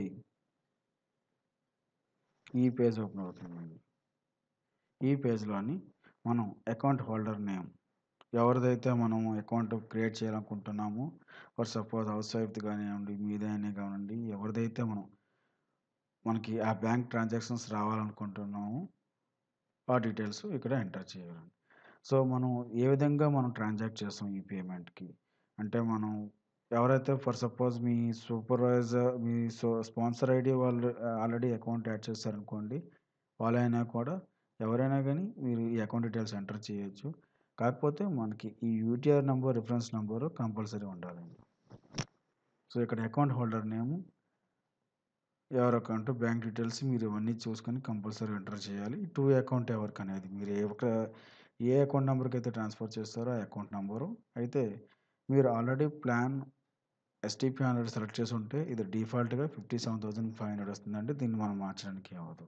ఈ పేజ్ ఓపెన్ అవుతుందండి. ఈ పేజ్‌లోని మనం అకౌంట్ హోల్డర్ నేమ్ ఎవరిదైతే మనం అకౌంట్ క్రియేట్ చేయాలనుకుంటున్నామో ఫర్ సపోజ్ హౌస్ వైఫ్‌ది కానివ్వండి, మీదైనా కానివ్వండి ఎవరిదైతే మనం మనకి ఆ బ్యాంక్ ట్రాన్సాక్షన్స్ రావాలనుకుంటున్నామో ఆ డీటెయిల్స్ ఇక్కడ ఎంటర్ చేయాలండి. సో, మనం ఏ విధంగా మనం ట్రాన్సాక్ట్ చేస్తాం ఈ పేమెంట్‌కి అంటే మనం ఎవరైతే ఫర్ సపోజ్ మీ సూపర్వైజర్ మీ సో స్పాన్సర్ ఐడీ వాళ్ళు ఆల్రెడీ అకౌంట్ యాడ్ చేశారనుకోండి. వాళ్ళైనా కూడా ఎవరైనా గానీ మీరు ఈ అకౌంట్ డీటెయిల్స్ ఎంటర్ చేయొచ్చు. కాకపోతే మనకి ఈ UTR number, reference number compulsory ఉండాలండి. సో, ఇక్కడ అకౌంట్ హోల్డర్ నేము ఎవరి అకౌంట్, బ్యాంక్ డీటెయిల్స్ మీరు ఇవన్నీ చూసుకొని కంపల్సరీ ఎంటర్ చేయాలి. టు అకౌంట్ ఎవరికనేది మీరు ఏ ఒక ఏ అకౌంట్ నంబర్‌కైతే ట్రాన్స్‌ఫర్ చేస్తారో ఆ అకౌంట్ నంబరు. అయితే మీరు ఆల్రెడీ ప్లాన్ ఎస్టీపీ 100 సెలెక్ట్ చేసుంటే ఇది డిఫాల్ట్‌గా 57,500 వస్తుందండి. దీన్ని మనం మార్చడానికి అవ్వదు.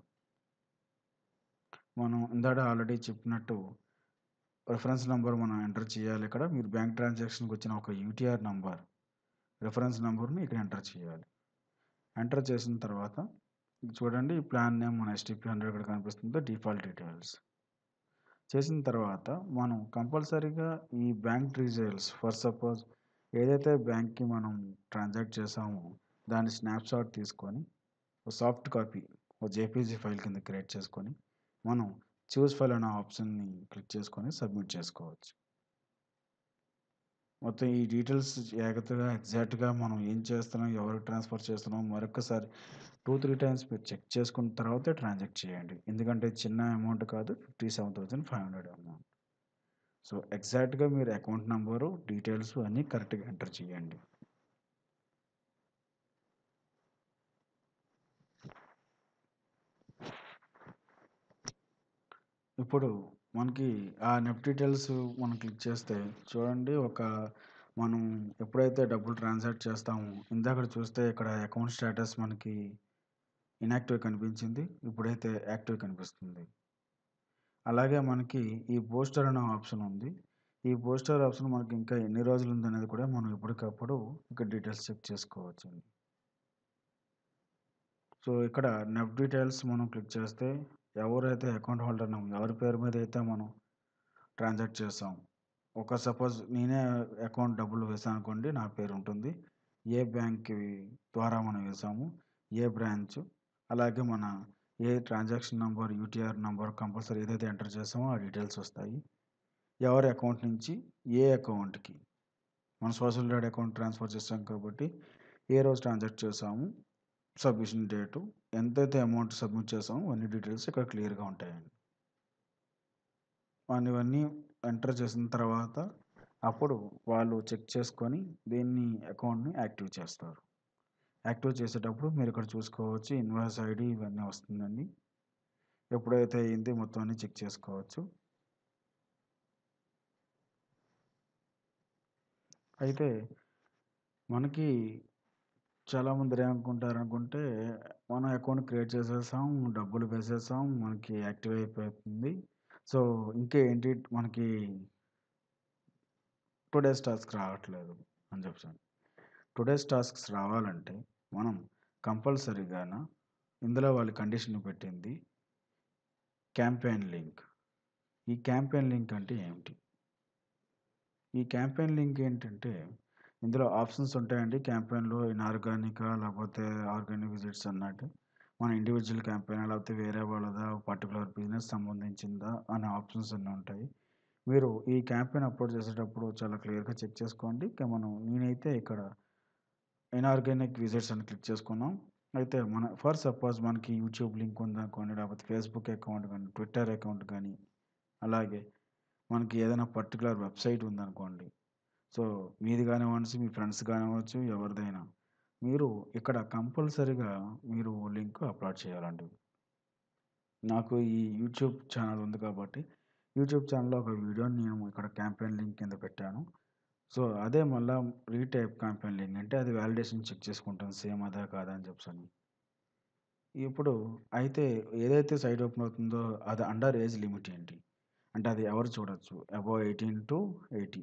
మనం ఇందాక ఆల్రెడీ చెప్పినట్టు రిఫరెన్స్ నంబర్ మనం ఎంటర్ చేయాలి ఇక్కడ. మీరు బ్యాంక్ ట్రాన్సాక్షన్‌కి వచ్చిన ఒక యూటీఆర్ నంబర్, రిఫరెన్స్ నంబర్‌ని ఇక్కడ ఎంటర్ చేయాలి. ఎంటర్ చేసిన తర్వాత చూడండి ఈ ప్లాన్ నేమ్ మన ఎస్టీపీ 100 ఇక్కడ కనిపిస్తుంది డిఫాల్ట్ డీటెయిల్స్. చేసిన తర్వాత మనం కంపల్సరీగా ఈ బ్యాంక్ డీటెయిల్స్ ఫర్ సపోజ్ ఏదైతే బ్యాంక్‌కి మనం ట్రాన్సాక్ట్ చేసామో దాన్ని స్నాప్‌షాట్ తీసుకొని ఒక సాఫ్ట్ కాపీ ఒక జేపీజీ ఫైల్ కింద క్రియేట్ చేసుకొని మనం చూస్ ఫైల్ అనే ఆప్షన్‌ని క్లిక్ చేసుకొని సబ్మిట్ చేసుకోవచ్చు. మొత్తం ఈ డీటెయిల్స్ జాగ్రత్తగా ఎగ్జాక్ట్‌గా మనం ఏం చేస్తున్నాం, ఎవరికి ట్రాన్స్‌ఫర్ చేస్తున్నాం మరొక్కసారి 2, 3 టైమ్స్ మీరు చెక్ చేసుకున్న తర్వాతే ట్రాన్సాక్ట్ చేయండి. ఎందుకంటే చిన్న అమౌంట్ కాదు 57,500 అమౌంట్. సో, ఎగ్జాక్ట్‌గా మీరు అకౌంట్ నంబరు, డీటెయిల్స్ అన్నీ కరెక్ట్‌గా ఎంటర్ చేయండి. ఇప్పుడు మనకి ఆ నెఫ్ట్ డీటెయిల్స్ మనం క్లిక్ చేస్తే చూడండి ఒక మనం ఎప్పుడైతే డబ్బులు ట్రాన్సాక్ట్ చేస్తామో ఇందాకడ చూస్తే ఇక్కడ అకౌంట్ స్టేటస్ మనకి ఇనాక్టివ్ కనిపించింది. ఇప్పుడైతే యాక్టివ్ కనిపిస్తుంది. అలాగే మనకి ఈ పోస్టర్ అనే ఆప్షన్ ఉంది. ఈ పోస్టర్ ఆప్షన్ మనకి ఇంకా ఎన్ని రోజులు ఉందనేది కూడా మనం ఎప్పటికప్పుడు ఇక్కడ డీటెయిల్స్ చెక్ చేసుకోవచ్చండి. సో, ఇక్కడ నెఫ్ట్ డీటెయిల్స్ మనం క్లిక్ చేస్తే ఎవరైతే అకౌంట్ హోల్డర్ నేమ్ ఎవరి పేరు మీద అయితే మనం ట్రాన్సాక్ట్ చేసాం. ఒక సపోజ్ నేనే అకౌంట్ డబ్బులు వేసాననుకోండి నా పేరు ఉంటుంది. ఏ బ్యాంక్‌కి ద్వారా మనం వేసాము, ఏ బ్రాంచ్ అలాగే మన ఏ transaction number, UTR number compulsory ఏదైతే ఎంటర్ చేసామో ఆ డీటెయిల్స్ వస్తాయి. ఎవరి అకౌంట్ నుంచి ఏ అకౌంట్‌కి మన సోషల్ డేటా అకౌంట్ ట్రాన్స్‌ఫర్ చేసాం కాబట్టి ఏ రోజు ట్రాన్సాక్ట్ చేసాము, సబ్మిషన్ డేటు, ఎంతైతే అమౌంట్ సబ్మిట్ చేసామో అన్ని డీటెయిల్స్ ఇక్కడ క్లియర్‌గా ఉంటాయండి. మనం ఇవన్నీ ఎంటర్ చేసిన తర్వాత అప్పుడు వాళ్ళు చెక్ చేసుకొని దీన్ని అకౌంట్‌ని యాక్టివ్ చేస్తారు. యాక్టివ్ చేసేటప్పుడు మీరు ఇక్కడ చూసుకోవచ్చు ఇన్వాయిస్ ఐడీ ఇవన్నీ వస్తుందండి. ఎప్పుడైతే అయింది మొత్తం అన్నీ చెక్ చేసుకోవచ్చు. అయితే మనకి చాలామంది ఏమనుకుంటారనుకుంటే, మనం అకౌంట్ క్రియేట్ చేసేసాం, డబ్బులు వేసేసాం, మనకి యాక్టివ్ అయిపోతుంది. సో, ఇంకా ఏంటి మనకి టుడేస్ టాస్క్ రావట్లేదు అని చెప్పేసని. టుడేస్ టాస్క్స్ రావాలంటే మనం కంపల్సరీగాన ఇందులో వాళ్ళు కండిషన్ పెట్టింది క్యాంపెయిన్ లింక్. ఈ క్యాంపెయిన్ లింక్ అంటే ఏమిటి? ఈ క్యాంపెయిన్ లింక్ ఏంటంటే, ఇందులో ఆప్షన్స్ ఉంటాయండి క్యాంపెయిన్‌లో ఇనార్గానికా లేకపోతే ఆర్గానిక్ విజిట్స్ అన్నట్టు. మన ఇండివిడ్యువల్ క్యాంపెయినా లేకపోతే వేరే వాళ్ళదా పర్టిక్యులర్ బిజినెస్ సంబంధించిందా అనే ఆప్షన్స్ అన్నీ ఉంటాయి. మీరు ఈ క్యాంపెయిన్ అప్లోడ్ చేసేటప్పుడు చాలా క్లియర్‌గా చెక్ చేసుకోండి. ఇక మనం నేనైతే ఇక్కడ ఇనార్గానిక్ విజిట్స్ అని క్లిక్ చేసుకున్నాం. అయితే మన ఫర్ సపోజ్ మనకి యూట్యూబ్ లింక్ ఉందనుకోండి, లేకపోతే ఫేస్‌బుక్ అకౌంట్ గానీ, ట్విట్టర్ అకౌంట్ గానీ, అలాగే మనకి ఏదైనా పర్టిక్యులర్ వెబ్‌సైట్ ఉందనుకోండి. సో, మీది కానివ్వండి, మీ ఫ్రెండ్స్ కానివ్వచ్చు, ఎవరిదైనా. మీరు ఇక్కడ కంపల్సరీగా మీరు లింక్ అప్లోడ్ చేయాలండి. నాకు ఈ యూట్యూబ్ ఛానెల్ ఉంది కాబట్టి, యూట్యూబ్ ఛానెల్‌లో ఒక వీడియోని నేను ఇక్కడ క్యాంపెయిన్ లింక్ కింద పెట్టాను. సో, అదే మళ్ళా రీటైప్ క్యాంపెయిన్ లింక్ అంటే అది వాలిడేషన్ చెక్ చేసుకుంటాను సేమ్ అదా కాదా అని చెప్పేసని. ఇప్పుడు అయితే ఏదైతే సైట్ ఓపెన్ అవుతుందో అది అండర్ ఏజ్ లిమిట్ ఏంటి? అంటే అది ఎవరు చూడొచ్చు? అబోవ్ 18-80.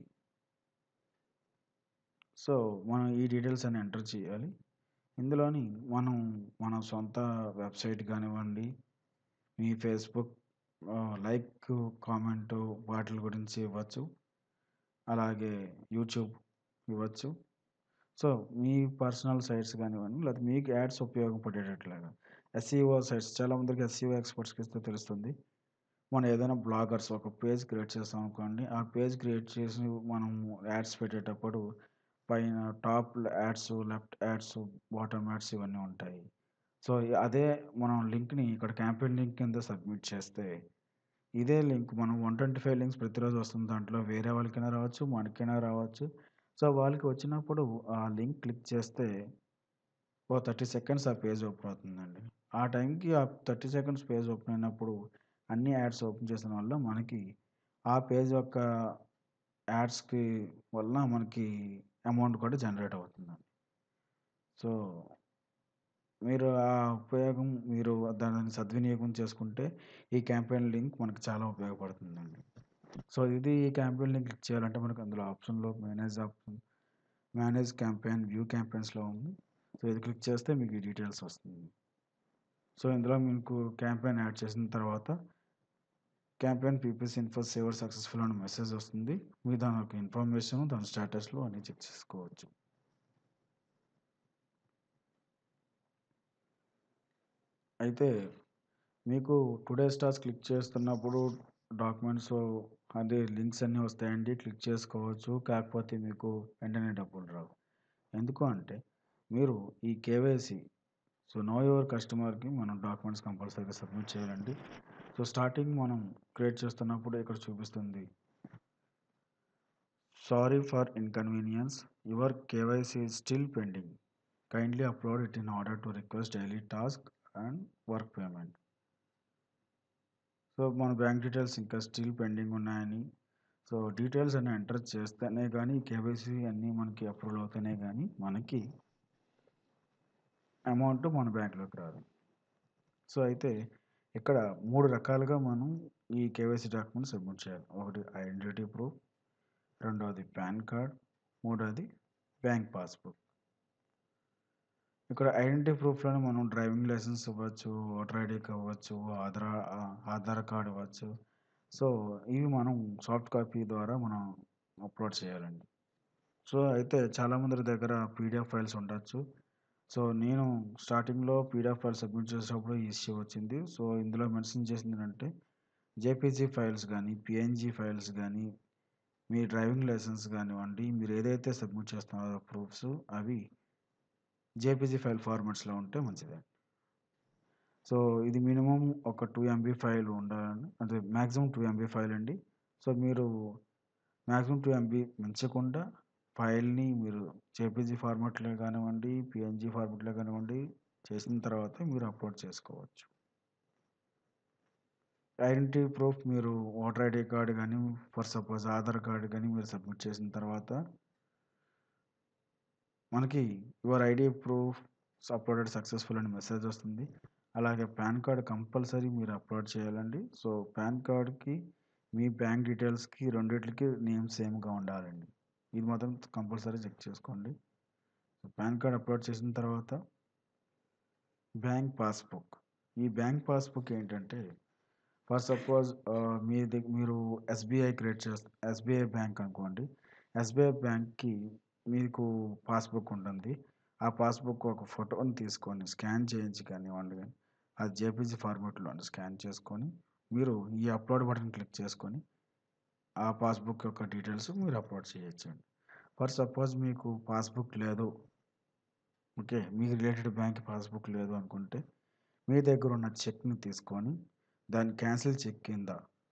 సో, మనం ఈ డీటెయిల్స్ అన్ని ఎంటర్ చేయాలి. ఇందులోని మనం మన సొంత వెబ్‌సైట్ కానివ్వండి, మీ ఫేస్‌బుక్ ఆహ్, లైక్, కామెంటు వాటిల గురించి ఇవ్వచ్చు. అలాగే యూట్యూబ్ ఇవ్వచ్చు. సో, మీ పర్సనల్ సైట్స్ కానివ్వండి, లేకపోతే మీకు యాడ్స్ ఉపయోగపడేటట్లాగా ఎస్‌ఈఓ సైట్స్ చాలామందికి ఎస్‌ఈఓ ఎక్స్‌పర్ట్స్‌కి ఇస్తే తెలుస్తుంది. మనం ఏదైనా బ్లాగర్స్ ఒక పేజ్ క్రియేట్ చేసామనుకోండి, ఆ పేజ్ క్రియేట్ చేసి మనం యాడ్స్ పెట్టేటప్పుడు పైన top ads, left ads, bottom ads ఇవన్నీ ఉంటాయి. సో, అదే మనం లింక్‌ని ఇక్కడ క్యాంపెయిన్ లింక్ కింద సబ్మిట్ చేస్తే, ఇదే లింక్ మనం 125 లింక్స్ ప్రతిరోజు వస్తుంది దాంట్లో వేరే వాళ్ళకైనా రావచ్చు, మనకైనా రావచ్చు. సో, వాళ్ళకి వచ్చినప్పుడు ఆ లింక్ క్లిక్ చేస్తే ఓ 30 సెకండ్స్ ఆ పేజ్ ఓపెన్ అవుతుందండి. ఆ టైంకి ఆ 30 సెకండ్స్ పేజ్ ఓపెన్ అయినప్పుడు అన్ని యాడ్స్ ఓపెన్ చేసిన వల్ల మనకి ఆ పేజ్ యొక్క యాడ్స్‌కి వలన మనకి అమౌంట్ కూడా జనరేట్ అవుతుందండి. సో, మీరు ఆ ఉపయోగం మీరు దానిని సద్వినియోగం చేసుకుంటే ఈ క్యాంపెయిన్ లింక్ మనకు చాలా ఉపయోగపడుతుందండి. సో, ఇది ఈ క్యాంపెయిన్ లింక్ క్లిక్ చేయాలంటే మనకు అందులో ఆప్షన్‌లో manage option manage campaign, view క్యాంపెయిన్స్‌లో ఉంది. సో, ఇది క్లిక్ చేస్తే మీకు ఈ డీటెయిల్స్ వస్తుంది. సో, ఇందులో మీకు క్యాంపెయిన్ యాడ్ చేసిన తర్వాత campaign peoples info saver successful అని మెసేజ్ వస్తుంది. మీరు దాని యొక్క ఇన్ఫర్మేషన్, దాని స్టేటస్‌లు అన్నీ చెక్ చేసుకోవచ్చు. అయితే మీకు టుడేస్ టాస్క్ క్లిక్ చేస్తున్నప్పుడు డాక్యుమెంట్స్ అదే లింక్స్ అన్నీ వస్తాయండి. క్లిక్ చేసుకోవచ్చు. కాకపోతే మీకు వెంటనే డబ్బులు రావు. ఎందుకు అంటే మీరు ఈ కేవైసీ సో, నో యువర్ కస్టమర్‌కి మనం డాక్యుమెంట్స్ కంపల్సరీగా సబ్మిట్ చేయాలండి. సో, స్టార్టింగ్ మనం క్రియేట్ చేస్తున్నప్పుడు ఇక్కడ చూపిస్తుంది. Sorry for inconvenience. Your KYC is still pending. Kindly upload it in order to request daily task and work payment. So, మన బ్యాంక్ డీటెయిల్స్ ఇంకా స్టిల్ పెండింగ్ ఉన్నాయని, సో, డీటెయిల్స్ అన్నీ enter చేస్తేనే గానీ కేవైసీ అన్నీ మనకి అప్రూవల్ అవుతేనే గానీ మనకి అమౌంట్ మన బ్యాంక్‌లోకి రాదు. సో, అయితే ఇక్కడ 3 రకాలుగా మనం ఈ కేవైసీ డాక్యుమెంట్ సబ్మిట్ చేయాలి. ఒకటి ఐడెంటిటీ ప్రూఫ్, రెండోది పాన్ కార్డ్, మూడోది బ్యాంక్ పాస్‌బుక్. ఇక్కడ ఐడెంటిటీ ప్రూఫ్‌లోనే మనం డ్రైవింగ్ లైసెన్స్ ఇవ్వచ్చు, ఓటర్ ఐడీకి ఇవ్వచ్చు, ఆధార ఆహ్, ఆధార్ కార్డ్ ఇవ్వచ్చు. సో, ఇవి మనం సాఫ్ట్ కాపీ ద్వారా మనం అప్లోడ్ చేయాలండి. సో, అయితే చాలామంది దగ్గర పీడీఎఫ్ ఫైల్స్ ఉండొచ్చు. సో, నేను స్టార్టింగ్‌లో పీడీఎఫ్ ఫైల్ సబ్మిట్ చేసేటప్పుడు ఈ ఇష్యూ వచ్చింది. సో, ఇందులో మెన్షన్ చేసిందేంటంటే జేపీజీ ఫైల్స్ గానీ, పీఎన్‌జీ ఫైల్స్ గానీ, మీ డ్రైవింగ్ లైసెన్స్ గానివ్వండి, మీరు ఏదైతే సబ్మిట్ చేస్తున్నారో ప్రూఫ్స్ అవి జేపీజీ ఫైల్ ఫార్మాట్స్‌లో ఉంటే మంచిదండి. సో, ఇది మినిమమ్ ఒక 2 ఎంబీ ఫైల్ ఉండాలండి. అంటే మాక్సిమం 2 ఎంబీ ఫైల్ అండి. సో, మీరు మాక్సిమం 2 ఎంబీ మించకుండా ఫైల్‌ని మీరు జేపీజీ ఫార్మాట్‌లో కానివ్వండి, పీఎన్‌జీ ఫార్మాట్‌లో కానివ్వండి చేసిన తర్వాత మీరు అప్లోడ్ చేసుకోవచ్చు. ఐడెంటిటీ ప్రూఫ్ మీరు ఓటర్ ఐడీ కార్డ్ గానీ, ఫర్ సపోజ్ ఆధార్ కార్డ్ గానీ మీరు సబ్మిట్ చేసిన తర్వాత మనకి your ID proof uploaded successful అని మెసేజ్ వస్తుంది. అలాగే పాన్ కార్డ్ కంపల్సరీ మీరు అప్లోడ్ చేయాలండి. సో, పాన్ కార్డ్‌కి, మీ బ్యాంక్ డీటెయిల్స్‌కి రెండిట్లకి నేమ్ సేమ్‌గా ఉండాలండి. ఇది మాత్రం కంపల్సరీ చెక్ చేసుకోండి. పాన్ కార్డ్ అప్లోడ్ చేసిన తర్వాత బ్యాంక్ పాస్‌బుక్. ఈ బ్యాంక్ పాస్‌బుక్ ఏంటంటే ఫర్ సపోజ్ ఆహ్, మీ దగ్ మీరు ఎస్‌బీఐ క్రియేట్ చేస్ ఎస్‌బీఐ బ్యాంక్ అనుకోండి. ఎస్‌బీఐ బ్యాంక్‌కి మీకు పాస్‌బుక్ ఉంటుంది. ఆ పాస్‌బుక్ ఒక ఫోటోని తీసుకొని స్కాన్ చేయించి కానివ్వండి, అది జేపీజీ ఫార్మాట్‌లో స్కాన్ చేసుకొని, మీరు ఈ అప్లోడ్ బటన్ క్లిక్ చేసుకొని, ఆ పాస్‌బుక్ యొక్క డీటెయిల్స్ మీరు అప్లోడ్ చేయొచ్చండి. ఫర్ సపోజ్ మీకు పాస్‌బుక్ లేదు. ఓకే. మీకు రిలేటెడ్ బ్యాంక్ పాస్‌బుక్ లేదు అనుకుంటే, మీ దగ్గర ఉన్న చెక్‌ని తీసుకొని, దాన్ని క్యాన్సిల్ చెక్ కింద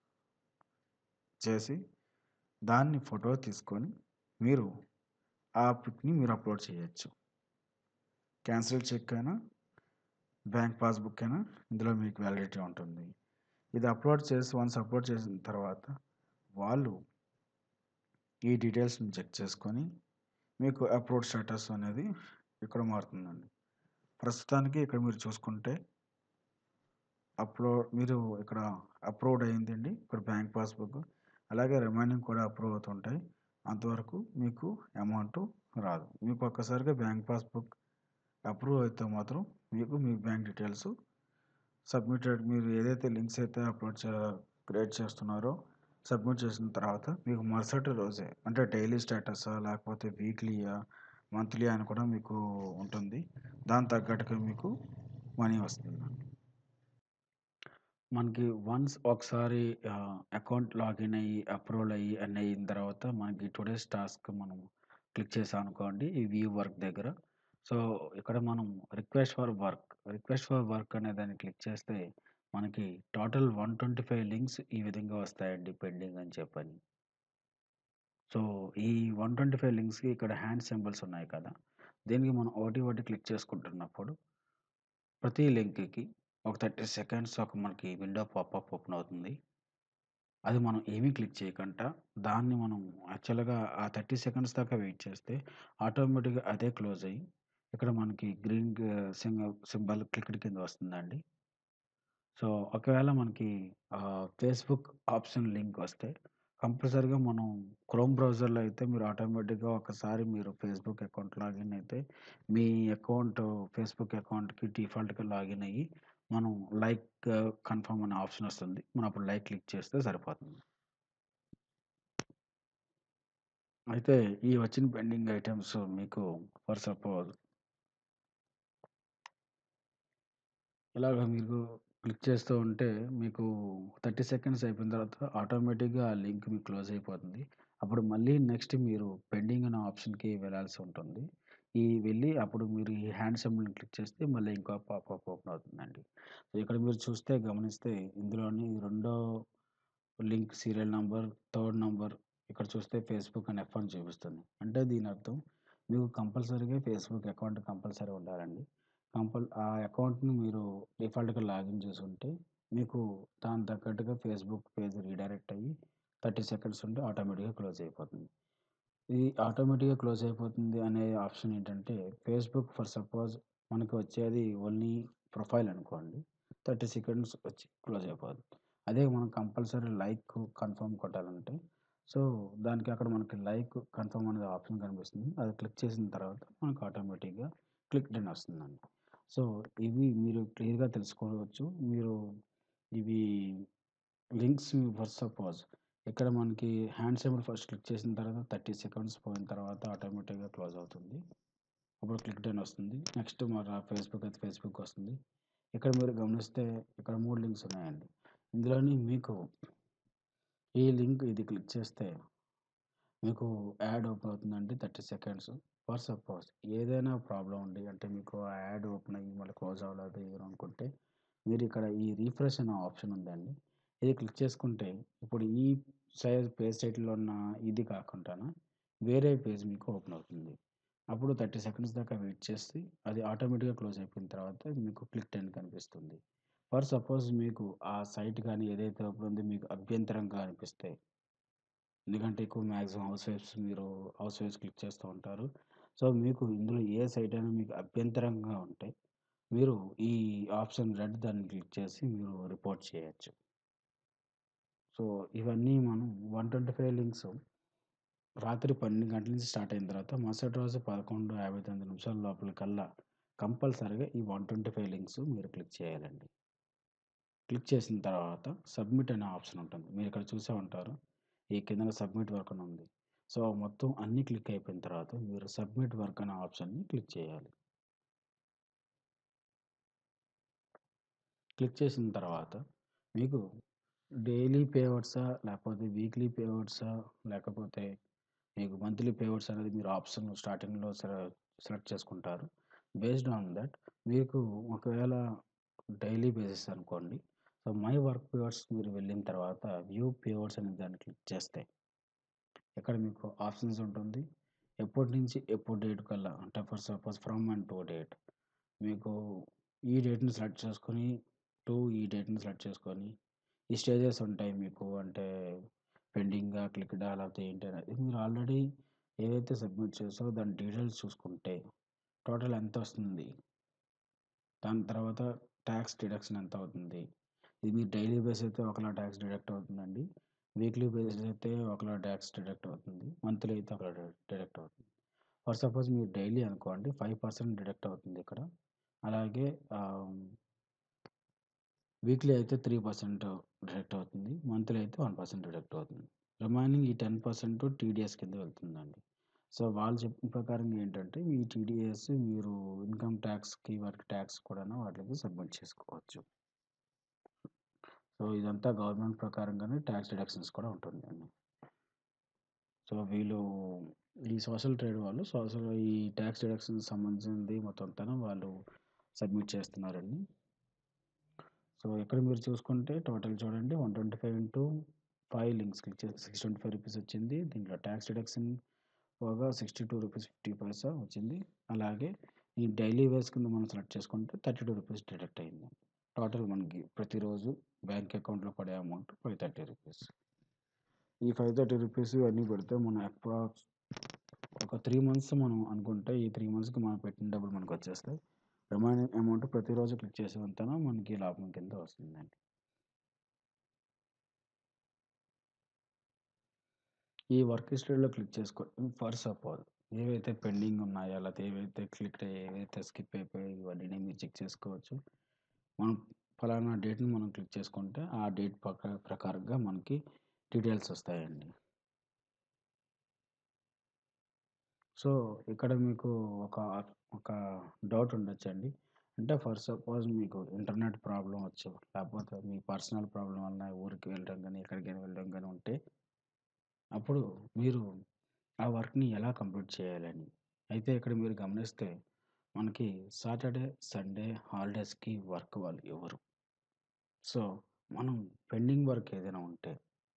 చేసి, దాన్ని ఫోటో తీసుకొని, మీరు ఆ పిక్‌ని మీరు అప్లోడ్ చేయొచ్చు. క్యాన్సిల్ చెక్ అయినా, బ్యాంక్ పాస్‌బుక్ అయినా ఇందులో మీకు వ్యాలిడిటీ ఉంటుంది. ఇది అప్లోడ్ చేసి వన్స్ అప్లోడ్ చేసిన తర్వాత, వాళ్ళు ఈ డీటెయిల్స్‌ని చెక్ చేసుకొని, మీకు అప్లోడ్ స్టేటస్ అనేది ఇక్కడ మారుతుందండి. ప్రస్తుతానికి ఇక్కడ మీరు చూసుకుంటే అప్లోడ్ మీరు ఇక్కడ అప్రూవ్డ్ అయిందండి. ఇక్కడ బ్యాంక్ పాస్‌బుక్. అలాగే రిమైనింగ్ కూడా అప్రూవ్ అవుతుంటాయి. అంతవరకు మీకు అమౌంట్ రాదు. మీకు ఒక్కసారిగా బ్యాంక్ పాస్‌బుక్ అప్రూవ్ అయితే మాత్రం మీకు మీ బ్యాంక్ డీటెయిల్స్ సబ్మిటెడ్ మీరు ఏదైతే లింక్స్ అయితే అప్లోడ్ చే క్రియేట్ చేస్తున్నారో, సబ్మిట్ చేసిన తర్వాత మీకు మరుసటి రోజే అంటే డైలీ స్టేటసా, లేకపోతే వీక్లీయా, మంత్లీయా అని కూడా మీకు ఉంటుంది. దానికి తగ్గట్టుగా మీకు మనీ వస్తుందండి. మనకి వన్స్ ఒకసారి ఆహ్, అకౌంట్ లాగిన్ అయ్యి, అప్రూవల్ అయ్యి అన్నీ అయిన తర్వాత మనకి టుడేస్ టాస్క్ మనం క్లిక్ చేసామనుకోండి ఈ వ్యూ వర్క్ దగ్గర. సో, ఇక్కడ మనం request for work, request for work అనే దాన్ని క్లిక్ చేస్తే మనకి టోటల్ 125 లింక్స్ ఈ విధంగా వస్తాయండి పెండింగ్ అని చెప్పని. సో, ఈ 125 లింక్స్‌కి ఇక్కడ హ్యాండ్ సింబల్స్ ఉన్నాయి కదా! దీనికి మనం ఒకటి ఒకటి క్లిక్ చేసుకుంటున్నప్పుడు ప్రతి లింక్‌కి ఒక 30 సెకండ్స్ ఒక మనకి విండో పాపప్ ఓపెన్ అవుతుంది. అది మనం ఏమీ క్లిక్ చేయకుండా దాన్ని మనం యాక్చువల్‌గా ఆ 30 సెకండ్స్ దాకా వెయిట్ చేస్తే ఆటోమేటిక్‌గా అదే క్లోజ్ అయ్యి, ఇక్కడ మనకి గ్రీన్ గ్ సింగ సింబల్ క్లిక్డ్ కింద వస్తుందండి. సో, ఒకవేళ మనకి ఆహ్, ఫేస్‌బుక్ ఆప్షన్ లింక్ వస్తే కంపల్సరీగా మనం క్రోమ్ బ్రౌజర్‌లో అయితే మీరు ఆటోమేటిక్‌గా ఒకసారి మీరు ఫేస్‌బుక్ అకౌంట్ లాగిన్ అయితే మీ అకౌంట్ ఫేస్‌బుక్ అకౌంట్‌కి డిఫాల్ట్‌గా లాగిన్ అయ్యి, మనం లైక్ కన్ఫర్మ్ అనే ఆప్షన్ వస్తుంది. మనం అప్పుడు లైక్ క్లిక్ చేస్తే సరిపోతుంది. అయితే ఈ వచ్చిన పెండింగ్ ఐటెమ్స్ మీకు ఫర్ సపోజ్ ఇలాగ మీరు క్లిక్ చేస్తూ ఉంటే మీకు 30 సెకండ్స్ అయిపోయిన తర్వాత ఆటోమేటిక్‌గా ఆ లింక్ మీకు క్లోజ్ అయిపోతుంది. అప్పుడు మళ్ళీ నెక్స్ట్ మీరు పెండింగ్ అనే ఆప్షన్‌కి వెళ్ళాల్సి ఉంటుంది. ఈ వెళ్ళి అప్పుడు మీరు ఈ హ్యాండ్ సింబల్‌ని క్లిక్ చేస్తే మళ్ళీ ఇంకో పాపప్ ఓపెన్ అవుతుందండి. సో, ఇక్కడ మీరు చూస్తే గమనిస్తే ఇందులోని రెండో link serial number, third number ఇక్కడ చూస్తే ఫేస్‌బుక్ అని ఎఫ్ అని చూపిస్తుంది. అంటే దీని అర్థం మీకు కంపల్సరీగా ఫేస్‌బుక్ అకౌంట్ కంపల్సరీ ఉండాలండి. కంపల్ ఆ అకౌంట్‌ని మీరు డిఫాల్ట్‌గా లాగిన్ చేసుంటే మీకు దానికి తగ్గట్టుగా ఫేస్‌బుక్ పేజ్ రీడైరెక్ట్ అయ్యి 30 సెకండ్స్ ఉంటే ఆటోమేటిక్‌గా క్లోజ్ అయిపోతుంది. ఇది ఆటోమేటిక్‌గా క్లోజ్ అయిపోతుంది అనే ఆప్షన్ ఏంటంటే ఫేస్‌బుక్ ఫర్ సపోజ్ మనకి వచ్చేది ఓన్లీ ప్రొఫైల్ అనుకోండి. 30 సెకండ్స్ వచ్చి క్లోజ్ అయిపోద్ది. అదే మనం కంపల్సరీ లైక్ కన్ఫర్మ్ కొట్టాలంటే సో, దానికి అక్కడ మనకి లైక్ కన్ఫర్మ్ అనేది ఆప్షన్ కనిపిస్తుంది. అది క్లిక్ చేసిన తర్వాత మనకు ఆటోమేటిక్‌గా క్లిక్డ్ అని వస్తుందండి. సో, ఇవి మీరు క్లియర్‌గా తెలుసుకోవచ్చు. మీరు ఇవి లింక్స్ ఫర్ సపోజ్ ఇక్కడ మనకి హ్యాండ్ సింబల్ ఫస్ట్ క్లిక్ చేసిన తర్వాత 30 సెకండ్స్ పోయిన తర్వాత ఆటోమేటిక్‌గా క్లోజ్ అవుతుంది. అప్పుడు క్లిక్డ్ అని వస్తుంది. నెక్స్ట్ మన ఫేస్‌బుక్ అయితే ఫేస్‌బుక్ వస్తుంది. ఇక్కడ మీరు గమనిస్తే ఇక్కడ 3 లింక్స్ ఉన్నాయండి. ఇందులోని మీకు ఈ లింక్ ఇది క్లిక్ చేస్తే మీకు యాడ్ ఓపెన్ అవుతుందండి 30 సెకండ్స్. ఫర్ సపోజ్ ఏదైనా ప్రాబ్లమ్ ఉండి అంటే మీకు ఆ యాడ్ ఓపెన్ అయ్యి మళ్ళీ క్లోజ్ అవ్వలేదు అనుకుంటే మీరు ఇక్కడ ఈ రిఫ్రెష్ అనే ఆప్షన్ ఉందండి. ఇది క్లిక్ చేసుకుంటే ఇప్పుడు ఈ సైజ్ పేజ్ టైటిల్‌లో ఉన్న ఇది కాకుండాను వేరే పేజ్ మీకు ఓపెన్ అవుతుంది. అప్పుడు 30 సెకండ్స్ దాకా వెయిట్ చేసి అది ఆటోమేటిక్‌గా క్లోజ్ అయిపోయిన తర్వాత మీకు క్లిక్డ్ అని కనిపిస్తుంది. ఫర్ సపోజ్ మీకు ఆ సైట్ గాని ఏదైతే ఓపెన్ ఉందో మీకు అభ్యంతరంగా అనిపిస్తే ఎందుకంటే ఎక్కువ మాక్సిమం హౌస్ వైఫ్స్ మీరు హౌస్ వైఫ్స్ క్లిక్ చేస్తూ ఉంటారు. సో, మీకు ఇందులో ఏ సైట్ అయినా మీకు అభ్యంతరంగా ఉంటే, మీరు ఈ ఆప్షన్ రెడ్ దాన్ని క్లిక్ చేసి మీరు రిపోర్ట్ చేయొచ్చు. సో, ఇవన్నీ మనం 125 లింక్స్ రాత్రి 12 గంటల నుంచి స్టార్ట్ అయిన తర్వాత మరుసటి రోజు 11:59 నిమిషాల లోపలికల్లా కంపల్సరీగా ఈ 125 లింక్స్ మీరు క్లిక్ చేయాలండి. క్లిక్ చేసిన తర్వాత సబ్మిట్ అనే ఆప్షన్ ఉంటుంది. మీరిక్కడ చూసే ఉంటారు. ఈ కిందన సబ్మిట్ వర్క్ అని ఉంది. సో, మొత్తం అన్నీ క్లిక్ అయిపోయిన తర్వాత మీరు సబ్మిట్ వర్క్ అనే ఆప్షన్‌ని క్లిక్ చేయాలి. క్లిక్ చేసిన తర్వాత మీకు డైలీ పేఅవుట్సా? లేకపోతే వీక్లీ పేఅవుట్సా? లేకపోతే మీకు మంత్లీ పేఅవుట్స్ అనేది మీరు ఆప్షన్ స్టార్టింగ్‌లో సెల సెలెక్ట్ చేసుకుంటారు. బేస్డ్ ఆన్ దట్ మీకు ఒకవేళ డైలీ బేసిస్ అనుకోండి. సో, మై వర్క్ పేఅవుట్స్ మీరు వెళ్ళిన తర్వాత వ్యూ పేఅవుట్స్ అనే దాన్ని క్లిక్ చేస్తే ఇక్కడ మీకు ఆప్షన్స్ ఉంటుంది. ఎప్పటి నుంచి ఎప్పుడు డేట్ కల్లా అంటే for suppose from and to date మీకు ఈ డేట్‌ని సెలెక్ట్ చేసుకొని టు ఈ డేట్‌ని సెలెక్ట్ చేసుకొని ఈ స్టేజెస్ ఉంటాయి మీకు. అంటే పెండింగా, క్లిక్డా లేకపోతే ఏంటి అనేది మీరు ఆల్రెడీ ఏదైతే సబ్మిట్ చేసారో దాని డీటెయిల్స్ చూసుకుంటే టోటల్ ఎంతొస్తుంది? దాని తర్వాత టాక్స్ డిడక్షన్ ఎంత అవుతుంది? ఇది మీరు డైలీ బేస్ అయితే ఒకలా టాక్స్ డిడక్ట్ అవుతుందండి. వీక్లీ బేసిస్ అయితే ఒకలా టాక్స్ డిడక్ట్ అవుతుంది. మంత్లీ అయితే ఒకలా డి డిడక్ట్ అవుతుంది. ఫర్ సపోజ్ మీరు డైలీ అనుకోండి 5% డిడక్ట్ అవుతుంది ఇక్కడ. అలాగే ఆహ్ వీక్లీ అయితే 3% డిడక్ట్ అవుతుంది. మంత్లీ అయితే 1% డిడక్ట్ అవుతుంది. రిమైనింగ్ ఈ 10% టీడీఎస్ కింద వెళ్తుందండి. సో, వాళ్ళు చెప్పిన ప్రకారంగా ఏంటంటే ఈ టీడీఎస్ మీరు ఇన్‌కమ్ టాక్స్‌కి వాటికి టాక్స్ కూడాను వాటికి సబ్మిట్ చేసుకోవచ్చు. సో, ఇదంతా గవర్నమెంట్ ప్రకారంగానే టాక్స్ డిడక్షన్స్ కూడా ఉంటుందండి. సో, వీళ్ళు ఈ సోషల్ ట్రేడ్ వాళ్ళు సోషల్ ఈ టాక్స్ డిడక్షన్‌కి సంబంధించింది మొత్తం అంతాను వాళ్ళు సబ్మిట్ చేస్తున్నారండి. సో, ఇక్కడ మీరు చూసుకుంటే టోటల్ చూడండి 125 ఇంటూ 5 లింక్స్ క్లిక్ చేస్తే 625 రూపీస్ వచ్చింది. దీంట్లో టాక్స్ డిడక్షన్ పోగా 62 రూపీస్ 50 పైసా వచ్చింది. అలాగే ఈ డైలీ వేస్ కింద మనం సెలెక్ట్ చేసుకుంటే 32 రూపీస్ డిడక్ట్ అయింది. టోటల్ మనకి ప్రతిరోజు బ్యాంక్ అకౌంట్‌లో పడే అమౌంట్ 530 రూపీస్. ఈ 530 రూపీస్ ఇవన్నీ పెడితే మనం అప్రాక్స్ ఒక 3 మంత్స్ మనం అనుకుంటే ఈ 3 మంత్స్‌కి మనం పెట్టిన డబ్బులు మనకొచ్చేస్తాయి. రిమైనింగ్ అమౌంట్ ప్రతిరోజు క్లిక్ చేసేంతన మనకి లాభం కింద వస్తుందండి. ఈ వర్క్ హిస్టరీలో క్లిక్ చేసుకొని ఫర్ సపోజ్ ఏవైతే పెండింగ్ ఉన్నాయో లేకపోతే ఏవైతే క్లిక్ ఏవైతే స్కిప్ అయిపోయాయో ఇవన్నీ మీరు చెక్ చేసుకోవచ్చు. మనం ఫలానా డేట్‌ని మనం క్లిక్ చేసుకుంటే ఆ డేట్ ప్రకా ప్రకారంగా మనకి డీటెయిల్స్ వస్తాయండి. సో, ఇక్కడ మీకు ఒక ఒక డౌట్ ఉండొచ్చండి. అంటే ఫర్ సపోజ్ మీకు ఇంటర్నెట్ ప్రాబ్లమ్ వచ్చు. లేకపోతే మీ పర్సనల్ ప్రాబ్లమ్ వలన ఊరికి వెళ్ళడం గాని, ఎక్కడికైనా వెళ్ళడం గాని ఉంటే అప్పుడు మీరు ఆ వర్క్‌ని ఎలా కంప్లీట్ చేయాలని. అయితే ఇక్కడ మీరు గమనిస్తే మనకి సాటర్‌డే, సండే హాలిడేస్‌కి వర్క్ వాళ్ళు ఇవ్వరు. సో, మనం పెండింగ్ వర్క్ ఏదైనా ఉంటే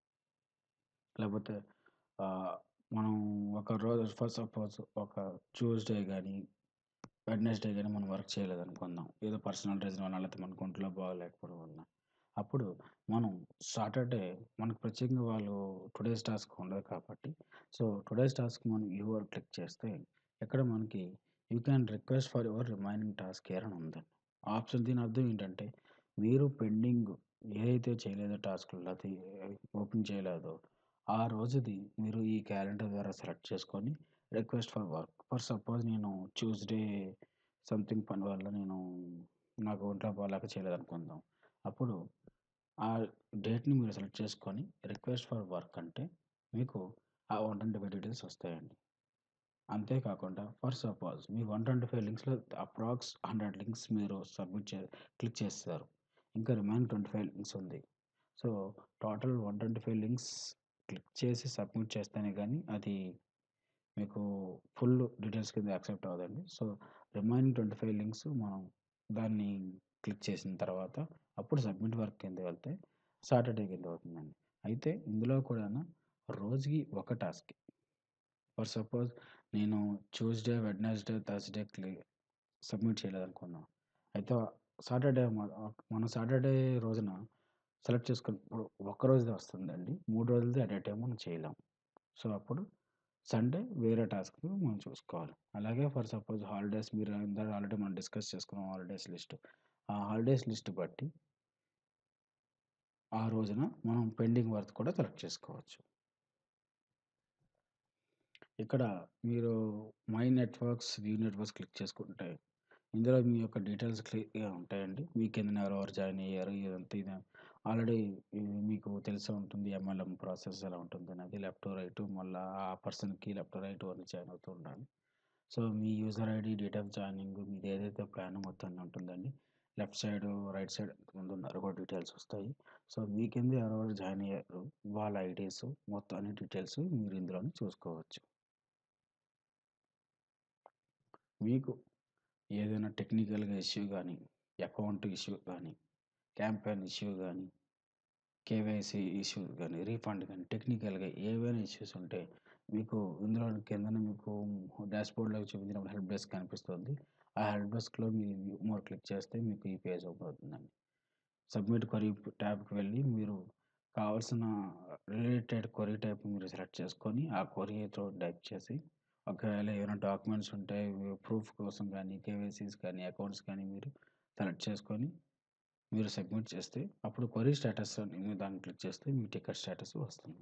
లేకపోతే ఆహ్, మనం ఒక రోజు ఫర్ సపోజ్ ఒక ట్యూస్‌డే గాని, వెడ్నెస్‌డే గాని మనం వర్క్ చేయలేదనుకుందాం. ఏదో పర్సనల్ రీజన్ వలన లేకపోతే మనకు ఒంట్లో బాగాలేకపోవడం వలన. అప్పుడు మనం సాటర్‌డే మనకు ప్రత్యేకంగా వాళ్ళు టుడేస్ టాస్క్ ఉండదు కాబట్టి సో, టుడేస్ టాస్క్ మనం వ్యూ వర్క్ క్లిక్ చేస్తే ఇక్కడ మనకి you can request for your remaining task here అని ఉందండి. ఆప్షన్ దీని అర్థం ఏంటంటే మీరు పెండింగ్ ఏదైతే చేయలేదో టాస్క్‌లు లేకపోతే ఓపెన్ చేయలేదో ఆ రోజుది మీరు ఈ క్యాలెండర్ ద్వారా సెలెక్ట్ చేసుకొని request for work. For suppose నేను ట్యూస్‌డే సంథింగ్ పని వల్ల నేను నాకు ఒంట్లో బాగాలేక చేయలేదనుకుందాం. అప్పుడు ఆ డేట్‌ని మీరు సెలెక్ట్ చేసుకొని రిక్వెస్ట్ ఫర్ వర్క్ అంటే మీకు ఆ 125 డీటెయిల్స్ వస్తాయండి. అంతే కాకుండా ఫర్ సపోజ్ మీ 125 లింక్స్‌లో అప్రాక్స్ 100 లింక్స్ మీరు సబ్మిట్ చే క్లిక్ చేసేసారు. ఇంకా రిమైనింగ్ 25 లింక్స్ ఉంది. సో, టోటల్ 125 లింక్స్ క్లిక్ చేసి సబ్మిట్ చేస్తేనే గాని అది మీకు ఫుల్ డీటెయిల్స్ కింద యాక్సెప్ట్ అవ్వదండి. సో, రిమైనింగ్ 25 లింక్స్ మనం దాన్ని క్లిక్ చేసిన తర్వాత అప్పుడు సబ్మిట్ వర్క్ కింద వెళ్తే సాటర్‌డే కింద అవుతుందండి. అయితే ఇందులో కూడాను రోజుకి ఒక టాస్క్. ఫర్ సపోజ్ నేను ట్యూస్‌డే, వెడ్నెస్‌డే, థర్స్‌డే క్లి సబ్మిట్ చేయలేదనుకుందాం. అయితే సాటర్‌డే మ మనం సాటర్‌డే రోజున సెలెక్ట్ చేసుకున్నప్పుడు ఒక్క రోజుదే వస్తుందండి. 3 రోజులది అట్ ఎ టైమ్ మనం చేయలేం. సో, అప్పుడు సండే వేరే టాస్క్ మనం చూసుకోవాలి. అలాగే ఫర్ సపోజ్ హాలిడేస్ మీరు ఇందాక ఆల్రెడీ మనం డిస్కస్ చేసుకున్నాం హాలిడేస్ లిస్ట్. ఆ హాలిడేస్ లిస్ట్ బట్టి ఆ రోజున మనం పెండింగ్ వర్క్ కూడా సెలెక్ట్ చేసుకోవచ్చు. ఇక్కడ మీరు my networks, view networks click చేసుకుంటే ఇందులో మీ యొక్క డీటెయిల్స్ క్లియర్‌గా ఉంటాయండి. మీ కిందన ఎవరెవరు జాయిన్ అయ్యారు ఇదంతా ఇది ఆల్రెడీ ఇది మీకు తెలిసే ఉంటుంది. ఎంఎల్ఎం ప్రాసెస్ ఎలా ఉంటుందనేది. లెఫ్ట్, రైట్ మళ్ళా ఆ పర్సన్‌కి లెఫ్ట్, రైట్ అని జాయిన్ అవుతూ ఉండాలి. సో, మీ user ID, date of joining మీది ఏదైతే ప్లాన్ మొత్తం అన్నీ ఉంటుందండి. లెఫ్ట్ సైడు, రైట్ సైడ్ ఎంతమంది ఉన్నారో కూడా డీటెయిల్స్ వస్తాయి. సో, మీ కింద ఎవరెవరు జాయిన్ అయ్యారు వాళ్ళ ఐడీస్ మొత్తం అన్ని డీటెయిల్స్ మీరు ఇందులోనే చూసుకోవచ్చు. మీకు ఏదైనా టెక్నికల్‌గా ఇష్యూ గానీ, అకౌంట్ ఇష్యూ గానీ, క్యాంపెయిన్ ఇష్యూ గానీ, కేవైసీ ఇష్యూస్ గానీ, రీఫండ్ గానీ, టెక్నికల్‌గా ఏవైనా ఇష్యూస్ ఉంటే మీకు ఇందులో కిందన మీకు డాష్‌బోర్డ్‌లో చూపించినప్పుడు హెల్ప్ డెస్క్ కనిపిస్తుంది. ఆ హెల్ప్ డెస్క్‌లో మీరు వ్యూ మోర్ క్లిక్ చేస్తే మీకు ఈ పేజ్ ఓపెన్ అవుతుందండి. సబ్మిట్ క్వెరీ ట్యాబ్‌కి వెళ్ళి మీరు కావాల్సిన రిలేటెడ్ క్వెరీ టైప్ మీరు సెలెక్ట్ చేసుకొని, ఆ క్వెరీతో టైప్ చేసి ఒకవేళ ఏమైనా డాక్యుమెంట్స్ ఉంటే ప్రూఫ్ కోసం గానీ, కేవైసీస్ కానీ, అకౌంట్స్ కానీ మీరు సెలెక్ట్ చేసుకొని మీరు సబ్మిట్ చేస్తే అప్పుడు క్వెరీ స్టేటస్ అని మీరు దాన్ని క్లిక్ చేస్తే మీ టికెట్ స్టేటస్ వస్తుంది.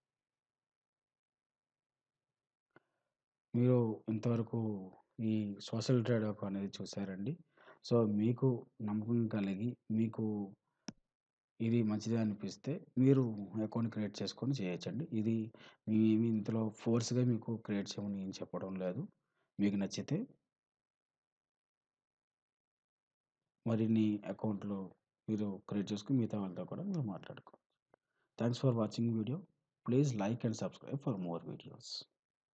మీరు ఇంతవరకు ఈ సోషల్ ట్రేడ్ యాప్ అనేది చూసారండి. సో, మీకు నమ్మకం కలిగి మీకు ఇది మంచిదే అనిపిస్తే మీరు అకౌంట్ క్రియేట్ చేసుకొని చేయొచ్చండి. ఇది మేమేమి ఇందులో ఫోర్స్‌గా మీకు క్రియేట్ చేయమని ఏం చెప్పడం లేదు. మీకు నచ్చితే మరిన్ని అకౌంట్‌లు మీరు క్రియేట్ చేసుకొని మిగతా వాళ్ళతో కూడా మీరు మాట్లాడుకోవచ్చు. Thanks for watching video. Please like and subscribe for more videos.